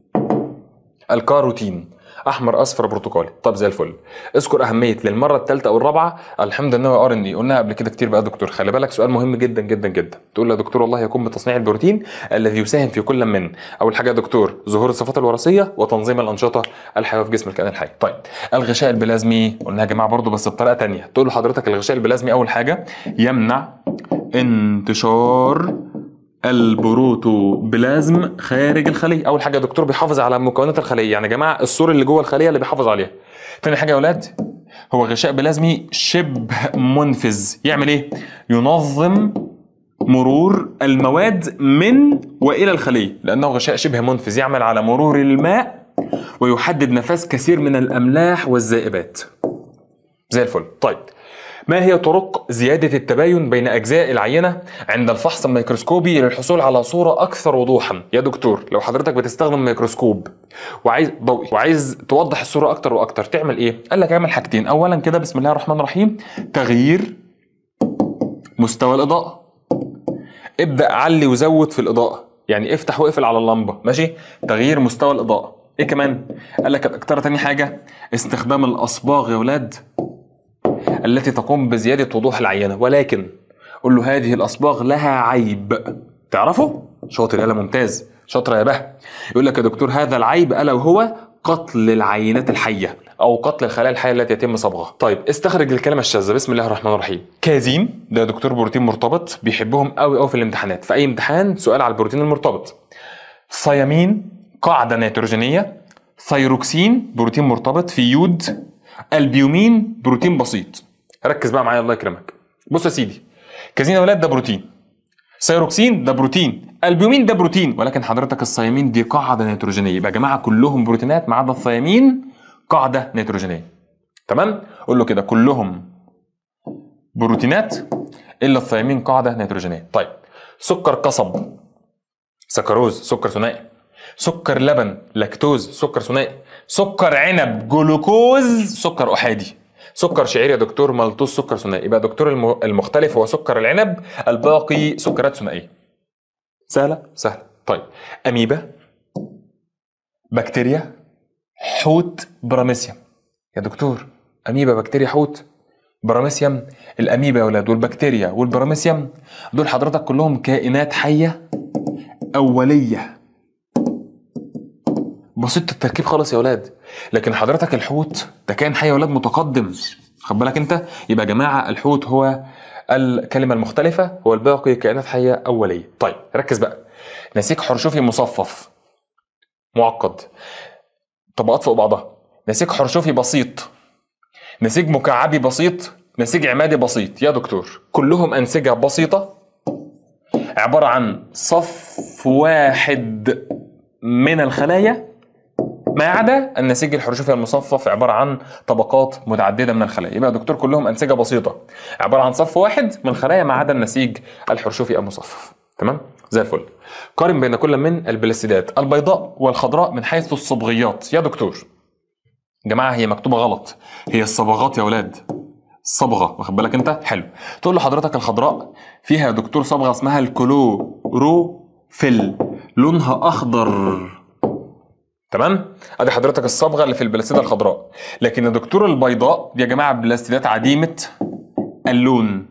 الكاروتين احمر اصفر برتقالي طب زي الفل اذكر اهميه للمره الثالثه او الرابعه الحمض النووي ار ان اي قلناها قبل كده كتير بقى دكتور خلي بالك سؤال مهم جدا جدا جدا تقول يا دكتور والله يقوم بتصنيع البروتين الذي يساهم في كل من اول حاجه يا دكتور ظهور الصفات الوراثيه وتنظيم الانشطه الحيويه في جسم الكائن الحي طيب الغشاء البلازمي قلناها يا جماعه برضو بس بطريقه ثانيه تقول لحضرتك الغشاء البلازمي اول حاجه يمنع انتشار البروتوبلازم خارج الخليه اول حاجه يا دكتور بيحافظ على مكونات الخليه يعني يا جماعه السور اللي جوه الخليه اللي بيحافظ عليها تاني حاجه يا اولاد هو غشاء بلازمي شبه منفذ يعمل ايه ينظم مرور المواد من والى الخليه لانه غشاء شبه منفذ يعمل على مرور الماء ويحدد نفاذ كثير من الاملاح والذائبات زي الفل طيب ما هي طرق زيادة التباين بين أجزاء العينة عند الفحص الميكروسكوبي للحصول على صورة أكثر وضوحا؟ يا دكتور لو حضرتك بتستخدم ميكروسكوب وعايز ضوئي وعايز توضح الصورة أكتر وأكتر تعمل إيه؟ قال لك اعمل حاجتين، أولا كده بسم الله الرحمن الرحيم تغيير مستوى الإضاءة. ابدأ علي وزود في الإضاءة، يعني افتح واقفل على اللمبة، ماشي؟ تغيير مستوى الإضاءة. إيه كمان؟ قال لك اكتر تاني حاجة استخدام الأصباغ يا ولاد التي تقوم بزيادة وضوح العينة ولكن قل له هذه الأصباغ لها عيب تعرفه؟ شاطر يلا ممتاز شاطر يا به يقول لك يا دكتور هذا العيب ألا وهو قتل العينات الحية أو قتل الخلايا الحية التي يتم صبغها طيب استخرج الكلمة الشاذة بسم الله الرحمن الرحيم كازين ده دكتور بروتين مرتبط بيحبهم قوي قوي في الامتحانات في أي امتحان سؤال على البروتين المرتبط ثيامين قاعدة نيتروجينية ثيروكسين بروتين مرتبط في يود البيومين بروتين بسيط ركز بقى معايا الله يكرمك بص يا سيدي كازين يا ولاد ده بروتين سيروكسين ده بروتين البيومين ده بروتين ولكن حضرتك الثيامين دي قاعده نيتروجينيه يبقى يا جماعه كلهم بروتينات ما عدا الثيامين قاعده نيتروجينيه تمام قول له كده كلهم بروتينات الا الثيامين قاعده نيتروجينيه طيب سكر قصب سكروز سكر ثنائي سكر لبن لاكتوز سكر ثنائي سكر عنب جلوكوز سكر احادي سكر شعير يا دكتور ملطوس سكر ثنائي يبقى دكتور الم- المختلف هو سكر العنب الباقي سكرات ثنائيه سهله سهله طيب اميبا بكتيريا حوت براميسيوم يا دكتور اميبا بكتيريا حوت براميسيوم الاميبا يا ولاد والبكتيريا والبراميسيوم دول حضرتك كلهم كائنات حيه اوليه بسيط التركيب خالص يا ولاد لكن حضرتك الحوت ده كائن حي يا ولاد متقدم خد بالك انت يبقى يا جماعه الحوت هو الكلمه المختلفه والباقي كائنات حيه اوليه طيب ركز بقى نسيج حرشوفي مصفف معقد طبقات فوق بعضها نسيج حرشوفي بسيط نسيج مكعبي بسيط نسيج عمادي بسيط يا دكتور كلهم انسجه بسيطه عباره عن صف واحد من الخلايا ما عدا النسيج الحرشوفي المصفف عباره عن طبقات متعدده من الخلايا يبقى يا دكتور كلهم انسجه بسيطه عباره عن صف واحد من الخلايا ما عدا النسيج الحرشوفي المصفف تمام زي الفل قارن بين كل من البلاستيدات البيضاء والخضراء من حيث الصبغيات يا دكتور جماعه هي مكتوبه غلط هي الصبغات يا اولاد صبغه واخد بالك انت حلو تقول لحضرتك الخضراء فيها يا دكتور صبغه اسمها الكلوروفيل لونها اخضر تمام ادي حضرتك الصبغه اللي في البلاستيده الخضراء لكن يا دكتور البيضاء دي يا جماعه بلاستيدات عديمه اللون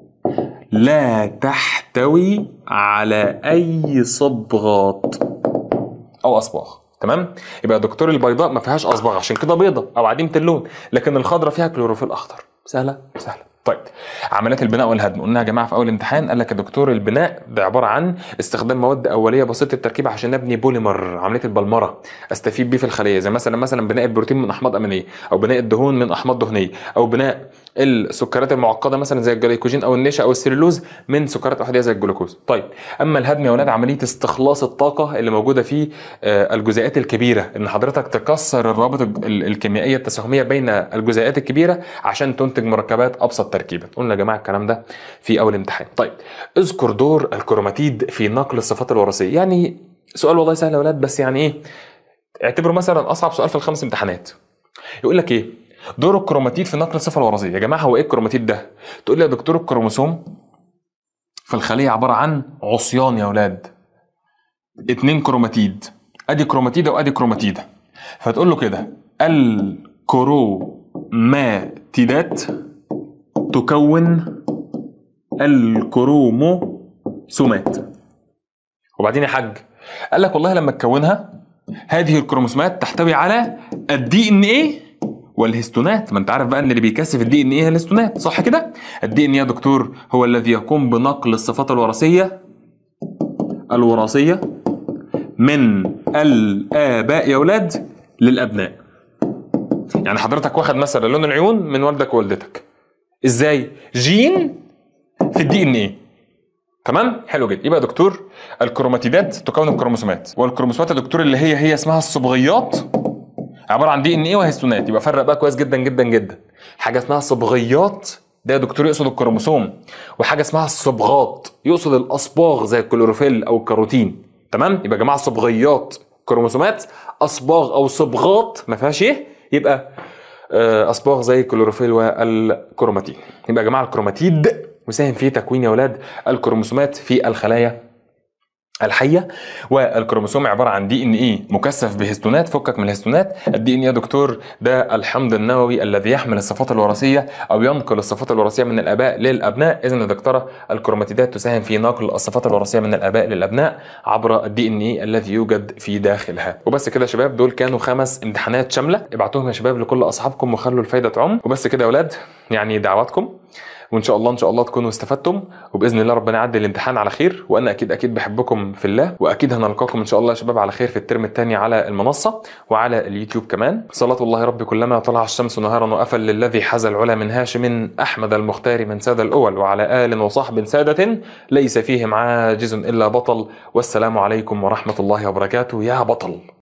لا تحتوي على اي صبغات او اصباغ تمام يبقى يا دكتور البيضاء ما فيهاش اصباغ عشان كده بيضه او عديمه اللون لكن الخضراء فيها كلوروفيل اخضر سهله سهله طيب عمليات البناء والهدم قلنا يا جماعه في اول امتحان قال لك يا دكتور البناء ده عباره عن استخدام مواد اوليه بسيطه التركيب عشان نبني بوليمر عمليه البلمره استفيد بيه في الخليه زي مثلا مثلا بناء البروتين من احماض امينيه او بناء الدهون من احماض دهنيه او بناء السكريات المعقده مثلا زي الجليكوجين او النشا او السلولوز من سكريات احاديه زي الجلوكوز طيب اما الهدم يا اولاد عمليه استخلاص الطاقه اللي موجوده في آه، الجزيئات الكبيره ان حضرتك تكسر الروابط الج- ال- الكيميائيه التساهميه بين الجزيئات الكبيره عشان تنتج مركبات ابسط تركيبا قلنا يا جماعه الكلام ده في اول امتحان طيب اذكر دور الكروماتيد في نقل الصفات الوراثيه يعني سؤال والله سهل يا اولاد بس يعني ايه اعتبره مثلا اصعب سؤال في الخمس امتحانات يقول لك ايه دور الكروماتيد في نقل الصفه الوراثيه يا جماعه هو ايه الكروماتيد ده تقول لي يا دكتور الكروموسوم في الخليه عباره عن عصيان يا اولاد اتنين كروماتيد ادي كروماتيده وادي كروماتيده فتقول له كده الكروماتيدات تكون الكروموسومات وبعدين يا حاج قال لك والله لما تكونها هذه الكروموسومات تحتوي على الدي ان ايه والهستونات ما انت عارف بقى ان اللي بيكثف الدي ان ايه هي الهستونات صح كده الدي ان ايه يا دكتور هو الذي يقوم بنقل الصفات الوراثيه الوراثيه من الاباء يا اولاد للابناء يعني حضرتك واخد مثلا لون العيون من والدك ووالدتك ازاي جين في الدي ان ايه تمام حلو جدا يبقى يا دكتور الكروماتيدات تكون الكروموسومات والكروموسومات يا دكتور اللي هي هي اسمها الصبغيات عباره عن دي ان ايه وهيستونات يبقى فرق بقى كويس جدا جدا جدا حاجه اسمها صبغيات ده يا دكتور يقصد الكروموسوم وحاجه اسمها الصبغات يقصد الاصباغ زي الكلوروفيل او الكاروتين تمام يبقى يا جماعه صبغيات كروموسومات اصباغ او صبغات ما فيهاش ايه يبقى آه، اصباغ زي الكلوروفيل والكروماتين يبقى يا جماعه الكروماتيد مساهم في تكوين يا اولاد الكروموسومات في الخلايا الحيه والكروموسوم عباره عن دي ان ايه مكثف بهستونات فكك من الهستونات الدي ان ايه يا دكتور ده الحمض النووي الذي يحمل الصفات الوراثيه او ينقل الصفات الوراثيه من الاباء للابناء اذا يا دكتوره الكروماتيدات تساهم في نقل الصفات الوراثيه من الاباء للابناء عبر الدي ان ايه الذي يوجد في داخلها وبس كده يا شباب دول كانوا خمس امتحانات شامله ابعتوهم يا شباب لكل اصحابكم وخلوا الفايده تعم وبس كده يا اولاد يعني دعواتكم وان شاء الله ان شاء الله تكونوا استفدتم وباذن الله ربنا يعدي الامتحان على خير وانا اكيد اكيد بحبكم في الله واكيد هنلقاكم ان شاء الله يا شباب على خير في الترم الثاني على المنصه وعلى اليوتيوب كمان صلاه الله ربي كلما طلع الشمس نهارا وافل للذي حز العلا من هاشم احمد المختار من ساد الاول وعلى ال وصحب ساده ليس فيهم عاجز الا بطل والسلام عليكم ورحمه الله وبركاته يا بطل